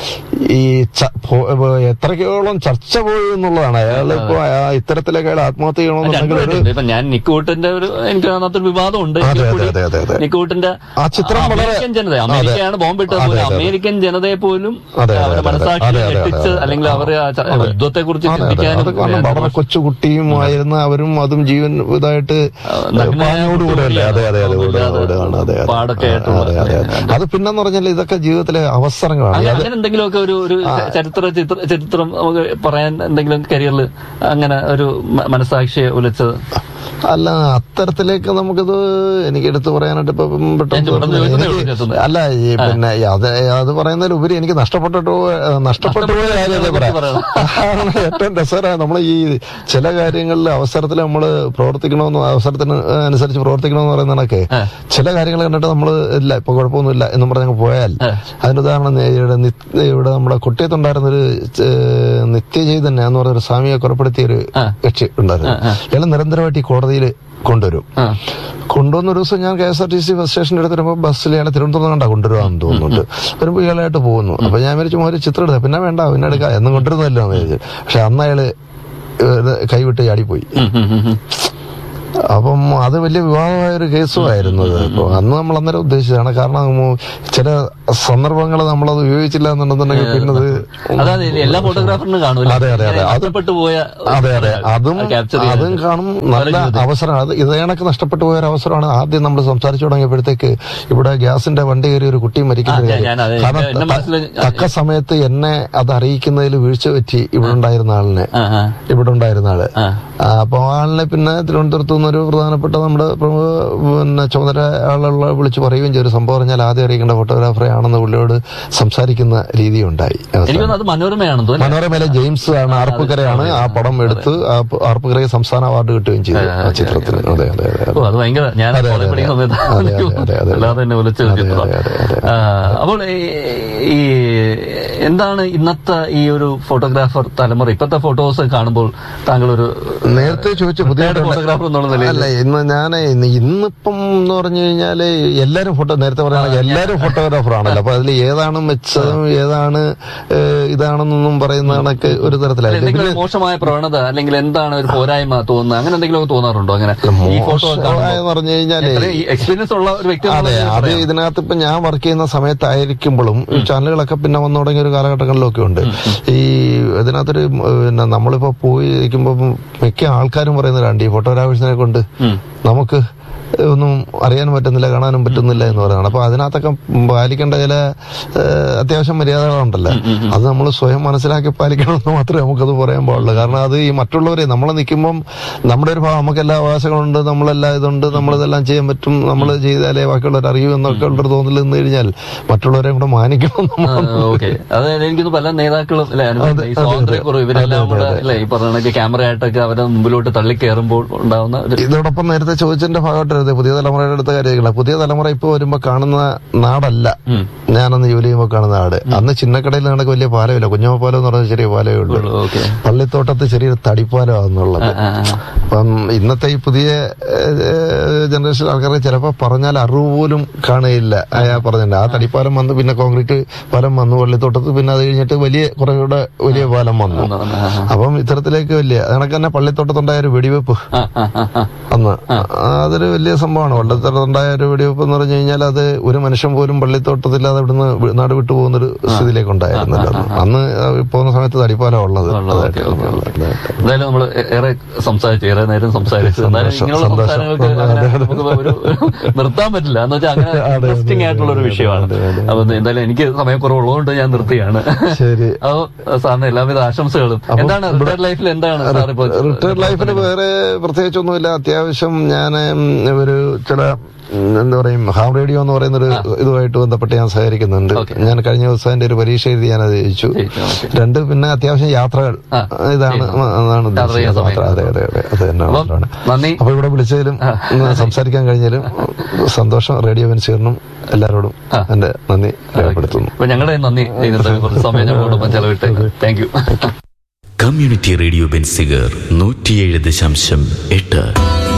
ഈ ച- പോ- എത്രയോളം ചർച്ച പോയി എന്നുള്ളതാണ് അയാൾ ഇപ്പൊ ഇത്തരത്തിലൊക്കെ അയാൾ ആത്മഹത്യ ചെയ്യണമെന്നുണ്ടെങ്കിൽ ഒരു രണ്ടുപേരുണ്ട്. ഇപ്പൊ ഞാൻ നിക്കൂട്ടിന്റെ ഒരു എനിക്ക് അതിനകത്തൊരു വിവാദമുണ്ട് അതെ, എങ്കിൽ അതെ, കൂടി അതെ, അതെ, അതെ. നിക്കൂട്ടിന്റെ ആ ചിത്രം വളരെ- അമേരിക്കൻ ജനത അമേരിക്കയാണ് ബോംബിട്ടത് അതെ, പോലും അതെ, അതെ. അമേരിക്കൻ ജനതയെ പോലും അതെ, അതെ, അവരുടെ അതെ, മനസാക്ഷിയെ അതെ, അതെ, അതെ, ഞെട്ടിച്ച് അതെ. അല്ലെങ്കിൽ അവരെ ആ ച- യുദ്ധത്തെ കുറിച്ച് അതെ, അതെ. ചിന്തിക്കാനും അത് കാരണം വളരെ കൊച്ചുകുട്ടിയുമായിരുന്ന അവരും അതും ജീവൻ ഇതായിട്ട് നഗ്നനായ പാഞ്ഞോടുകൂടെയല്ലേ അതെ അതെ അതെ കുട്ടിയാണ്. ഓടുക- ഓടുകയാണ് അതെ അതെ പാടൊക്കെ ആയിട്ടുള്ള അതെ അതെ അതെ അത് പിന്നെന്ന് പറഞ്ഞാൽ ഇതൊക്കെ ജീവിതത്തിലെ അവസരങ്ങളാണ് അങ്ങനെ അത് അങ്ങനെ എന്തെങ്കിലുമൊക്കെ ഒരു ഒരു ചരിത്ര ചിത്ര ചരിത്രം നമുക്ക് പറയാൻ എന്തെങ്കിലും കരിയറിൽ അങ്ങനെ ഒരു മ- മനസാക്ഷിയെ ഉലച്ചത് അല്ല അത്തരത്തിലേക്ക് നമുക്കിത് എനിക്ക് എടുത്തു പറയാനായിട്ട് ഇപ്പൊ ഞാൻ പെട്ടെന്ന് പെട്ടെന്ന് ചോദിച്ചതേ ഉള്ളൂ എനിക്ക് ഇതിനകത്തുനിന്ന്. അല്ല ഈ പിന്നെ ഈ അത് അത് പറയുന്നതിലുപരി എനിക്ക് നഷ്ടപ്പെട്ടിട്ട് പോയ- നഷ്ടപ്പെട്ടു പോയ കാര്യമല്ലേ പറയാം പറയണം. കാരണം ഏറ്റവും രസകരമാണ് നമ്മൾ ഈ ചില കാര്യങ്ങളിൽ അവസരത്തിൽ നമ്മൾ പ്രവർത്തിക്കണമെന്ന് അവസരത്തിന് അനുസരിച്ച് പ്രവർത്തിക്കണമെന്ന് പറയുന്ന കണക്കെ ആ. ചില കാര്യങ്ങൾ കണ്ടിട്ട് നമ്മൾ ഇല്ല ഇപ്പൊ കുഴപ്പമൊന്നുമില്ല എന്ന് പറഞ്ഞ് പോയാൽ ആ. അതിന്റെ ഉദാഹരണം നേ- ഇവിടെ നിത്യ- ഇവിടെ നമ്മുടെ കുട്ടിയത്തുണ്ടായിരുന്നൊരു നിത്യചൈതന്യ എന്ന് പറഞ്ഞൊരു സ്വാമിയെ കൊലപ്പെടുത്തിയ ഒരു ആ. കക്ഷി ഉണ്ടായിരുന്നു ആ, ആ. ഇയാൾ നിരന്തരമായിട്ട് ഈ കോടതിയിൽ കൊണ്ടുവരും ആ. കൊണ്ടുവന്ന ഒരു ദിവസം ഞാൻ K S R T C bus സ്റ്റേഷൻ്റെ അടുത്ത് വരുമ്പോൾ ബസ്സിൽ ഇയാളെ തിരുവനന്തപുരം കണ്ടാ കൊണ്ടുവരുവാന്ന് തോന്നുന്നുണ്ട് വരുമ്പോൾ ഇയാളായിട്ട് പോകുന്നു അപ്പൊ ഞാൻ വിചാരിച്ചു ഒരു ചിത്രം എടുത്ത പിന്നെ വേണ്ട പിന്നെ എടുക്കാം എന്നും കൊണ്ടുവരുന്നല്ലോ എന്ന് വിചാരിച്ചു പക്ഷെ അന്ന് അയാള് ഇത് കൈവിട്ട് ചാടിപ്പോയി ഉം, ഉം, ഉം, ഉം. അപ്പം അത് വലിയ വിവാദമായ ഒരു കേസും ആയിരുന്നു അത് അപ്പൊ അന്ന് നമ്മൾ അന്നേരം ഉദ്ദേശിച്ചതാണ് കാരണം ഉം, ചില സന്ദർഭങ്ങൾ നമ്മളത് ഉപയോഗിച്ചില്ല എന്നുണ്ടെന്നുണ്ടെങ്കിൽ പിന്നെ അത് അതായത് ഇത് എല്ലാ ഫോട്ടോഗ്രാഫറിനും കാണുമല്ലോ അതെ, അതെ, അതെ. അത് നഷ്ടപ്പെട്ടു പോയ അതെ അതെ അതും ക്യാപ്ചർ അതും കാണും നല്ല അവസരമാണ് അത് ഇത് കണക്ക് നഷ്ടപ്പെട്ടു പോയ ഒരു അവസരമാണ് ആദ്യം നമ്മൾ സംസാരിച്ചു തുടങ്ങിയപ്പോഴത്തേക്ക് ഇവിടെ ഗ്യാസിന്റെ വണ്ടി കയറി ഒരു കുട്ടി മരിക്കുന്ന ആ, ഒരു ഞാൻ- കാര്യം. ഞാൻ അത് കാരണം എന്റെ ത- മനസ്സില് തക്ക സമയത്ത് എന്നെ അത് അറിയിക്കുന്നതിൽ വീഴ്ച പറ്റി ഇവിടെ ഉണ്ടായിരുന്ന ആളിനെ ആ, ആ, ഇവിടെ ഉണ്ടായിരുന്ന ആള് ആ. ആ, അപ്പൊ ആ ആളിനെ പിന്നെ തിരുവനന്തപുരത്ത് നിന്ന് ഒരു പ്രധാനപ്പെട്ട നമ്മുടെ പ്രമുഖ പിന്നെ ചുമതല ആളുള്ള വിളിച്ച് പറയുകയും ചെയ്തു സംഭവം പറഞ്ഞാൽ ആദ്യം അറിയിക്കേണ്ട ഫോട്ടോഗ്രാഫറെ ആണെന്ന് പുള്ളിയോട് സംസാരിക്കുന്ന രീതി ഉണ്ടായി അവസാനം. എനിക്ക് തോന്നുന്നു അത് മനോരമയാണെന്ന് തോന്നുന്നു മനോരമയിലെ ജെയിംസ് ആണ് ആർപ്പുകരയാണ് ആ പടം എടുത്ത് ആ പ- ആർപ്പുകരയ്ക്ക് സംസ്ഥാന അവാർഡ് കിട്ടുകയും ചെയ്തു ആ ചിത്രത്തിന് അതെ അതെ അതെ ഓ അത് ഭയങ്കര ഞാൻ അതെ, കോളേജ് അതെ, പഠിക്കുന്ന അതെ, സമയത്ത് അതെ, അതെ, അതെ. അല്ലാതെ തന്നെ വിളിച്ചു അതെ, അതെ, അതെ, അതെ. അപ്പോൾ ഈ- ഈ എന്താണ് ഇന്നത്തെ ഈ ഒരു ഫോട്ടോഗ്രാഫർ തലമുറ ഇപ്പത്തെ ഫോട്ടോസ് കാണുമ്പോൾ താങ്കൾ ഒരു നേരത്തെ ചോദിച്ച പുതിയ ഫോട്ടോഗ്രാഫർ എന്നുള്ള നിലയിൽ അല്ല ഇന്ന് ഞാൻ ഇന്നിപ്പം എന്ന് പറഞ്ഞു കഴിഞ്ഞാല് എല്ലാരും ഫോട്ടോ നേരത്തെ പറയുകയാണെങ്കിൽ എല്ലാരും ഫോട്ടോഗ്രാഫർ ആണല്ലോ അപ്പൊ അതിൽ ഏതാണ് മെച്ചതും ഏതാണ് ഏഹ്, ഇതാണെന്നൊന്നും പറയുന്ന കണക്ക് ഒരു തരത്തിലായി എന്തെങ്കിലും ഒരു മോശമായ പ്രവണത അല്ലെങ്കിൽ എന്താണ് ഒരു പോരായ്മ തോന്നുന്നത് അങ്ങനെ എന്തെങ്കിലും തോന്നാറുണ്ടോ അങ്ങനെ ഈ ഫോട്ടോ മോശമായെന്ന് പറഞ്ഞു കഴിഞ്ഞാല് എക്സ്പീരിയൻസ് ഉള്ള ഒരു വ്യക്തി എന്നുള്ള അതെ നിലയിൽ അത് പറയാം. ഇതിനകത്ത് ഇപ്പൊ ഞാൻ വർക്ക് ചെയ്യുന്ന സമയത്തായിരിക്കുമ്പോഴും ഈ ചാനലുകളൊക്കെ പിന്നെ വന്നു തുടങ്ങിയ ഒരു കാലഘട്ടങ്ങളിലൊക്കെ ഉണ്ട് ഈ ഇതിനകത്തൊരു ഉം, പിന്നെ നമ്മളിപ്പോ പോയി ഇരിക്കുമ്പോ മിക്ക ആൾക്കാരും പറയുന്നതാണ് ഈ ഫോട്ടോഗ്രാഫേഴ്സിനെ കൊണ്ട് ഉം. നമുക്ക് ഒന്നും അറിയാനും പറ്റുന്നില്ല കാണാനും പറ്റുന്നില്ല എന്ന് പറയുന്നത് അപ്പൊ അതിനകത്തൊക്കെ പാലിക്കേണ്ട ചില ഏഹ്, അത്യാവശ്യം മര്യാദകളുണ്ടല്ലോ അത് നമ്മൾ സ്വയം മനസ്സിലാക്കി പാലിക്കണമെന്ന് മാത്രമേ നമുക്കത് പറയാൻ പാടുള്ളൂ കാരണം അത് ഈ മറ്റുള്ളവരെ നമ്മൾ നിൽക്കുമ്പം നമ്മുടെ ഒരു ഭാഗം നമുക്ക് എല്ലാ അവകാശങ്ങളുണ്ട് നമ്മളെല്ലാം ഇതുണ്ട് നമ്മളിതെല്ലാം ചെയ്യാൻ പറ്റും നമ്മൾ ചെയ്താലേ ബാക്കിയുള്ളവർ അറിയൂ എന്നൊക്കെ ഉള്ളൊരു തോന്നൽ നിന്ന് കഴിഞ്ഞാൽ മറ്റുള്ളവരെ കൂടെ മാനിക്കണം ആ, ഓക്കെ അത് എനിക്കൊന്ന് പല നേതാക്കളും അല്ലെ അനുഭവം ഈ സ്വാതന്ത്ര്യക്കുറവ് ഇവരെല്ലാം കൂടെ അല്ലെ ഈ പറഞ്ഞ കണക്ക് ക്യാമറ ആയിട്ടൊക്കെ അവരെ മുമ്പിലോട്ട് തള്ളി കയറുമ്പോൾ ഉണ്ടാവുന്ന ഒരു ഇതോടൊപ്പം നേരത്തെ ചോദിച്ചതിന്റെ ഭാഗമായിട്ട് പുതിയ തലമുറയുടെ അടുത്ത കാര്യങ്ങളാണ് പുതിയ തലമുറ ഇപ്പൊ വരുമ്പോ കാണുന്ന നാടല്ല ഉം. ഞാനന്ന് ജോലി ചെയ്യുമ്പോൾ കാണുന്ന നാട് അന്ന് ചിന്നക്കടയിൽ നടക്ക് വലിയ പാലമില്ല കുഞ്ഞമ്മ പാലം എന്ന് പറഞ്ഞ ചെറിയ പാലമേ ഉള്ളൂ ഓക്കെ പള്ളിത്തോട്ടത്ത് ചെറിയൊരു തടിപ്പാലമാണെന്നുള്ളത് ആ, ആ. അപ്പം ഇന്നത്തെ ഈ പുതിയ ജനറേഷൻ ആൾക്കാർക്ക് ചിലപ്പോൾ പറഞ്ഞാൽ അറിവ് പോലും കാണുകയില്ല അയാൾ പറഞ്ഞിട്ടുണ്ട് ആ തടിപ്പാലം വന്ന് പിന്നെ കോൺക്രീറ്റ് പാലം വന്നു പള്ളിത്തോട്ടത്ത് പിന്നെ അത് കഴിഞ്ഞിട്ട് വലിയ കുറെ കൂടെ വലിയ പാലം വന്നു ആ, ആ, ആ. അപ്പം ഇത്തരത്തിലേക്ക് വലിയ കണക്ക് തന്നെ പള്ളിത്തോട്ടത്തുണ്ടായ ഒരു വെടിവെപ്പ് ആ, ആ, ആ, ആ. അന്ന് അതൊരു വലിയ സംഭവമാണ് പള്ളിത്തോട്ടത്തുണ്ടായ ഒരു വെടിവെപ്പ് എന്ന് പറഞ്ഞു കഴിഞ്ഞാൽ അത് ഒരു മനുഷ്യൻ പോലും പള്ളിത്തോട്ടത്തില്ലാതെ ഇവിടുന്ന് വി- നാട് വിട്ടു പോകുന്ന ഒരു സ്ഥിതിയിലേക്ക് ഉണ്ടായിരുന്നല്ലോ അന്ന് അന്ന് പോകുന്ന സമയത്ത് തടിപ്പാലം ഉള്ളത് ഉള്ളത്, ഓക്കേ, ഓക്കേ, ഓക്കേ. എന്തായാലും നമ്മൾ ഏറെ സംസാരിച്ചു ഏറെ നേരം സംസാരിച്ചു എന്നാലും സന്തോഷം, ഇങ്ങനെയുള്ള സന്തോഷം. സംസാരങ്ങൾക്ക് അങ്ങനെ നമുക്ക് ഒരു നിർത്താൻ പറ്റില്ല എന്ന് വെച്ചാൽ അങ്ങനെ ഇൻട്രസ്റ്റിംഗ് ആയിട്ടുള്ള ഒരു വിഷയമാണ് അപ്പൊ എന്തായാലും എനിക്ക് സമയക്കുറവുള്ളതുകൊണ്ട് ഞാൻ നിർത്തിയാണ് ശരി അപ്പൊ സാറിന് എല്ലാവിധ ആശംസകളും എന്താണ് റിട്ടയർഡ് ലൈഫിൽ എന്താണ് സാർ ഇപ്പൊ റിട്ടയർഡ് ലൈഫിന് വേറെ പ്രത്യേകിച്ചൊന്നുമില്ല അത്യാവശ്യം ഞാൻ ഒരു ചില ഉം, എന്താ പറയും ഹാം റേഡിയോ എന്ന് പറയുന്ന ഒരു ഇതുമായിട്ട് ബന്ധപ്പെട്ട് ഞാൻ സഹകരിക്കുന്നുണ്ട് Okay. ഞാൻ കഴിഞ്ഞ ദിവസം എന്റെ ഒരു പരീക്ഷ എഴുതി ഞാൻ അത് ജയിച്ചു ജയിച്ചു, okay. രണ്ട് പിന്നെ അത്യാവശ്യം യാത്രകൾ ആ, ഇതാണ് അതാണ് യാത്ര ചെയ്യാൻ ഉദ്ദേശിച്ചത് മാത്രം. അതെ അതെ അതെ അത് തന്നെ അപ്പം മാത്രമാണ് നന്ദി അപ്പൊ ഇവിടെ വിളിച്ചതിലും ഇന്ന് സംസാരിക്കാൻ കഴിഞ്ഞാലും സന്തോഷം റേഡിയോ വെൻസീറിനും എല്ലാവരോടും എന്റെ നന്ദി രേഖപ്പെടുത്തുന്നു അപ്പൊ ഞങ്ങളുടെ നന്ദി ഇന്നത്തെ കുറച്ച് സമയം ഞങ്ങളോടൊപ്പം ചെലവിട്ട് thank you community radio Benziger നൂറ്റിയേഴ് ദശാംശം എട്ട്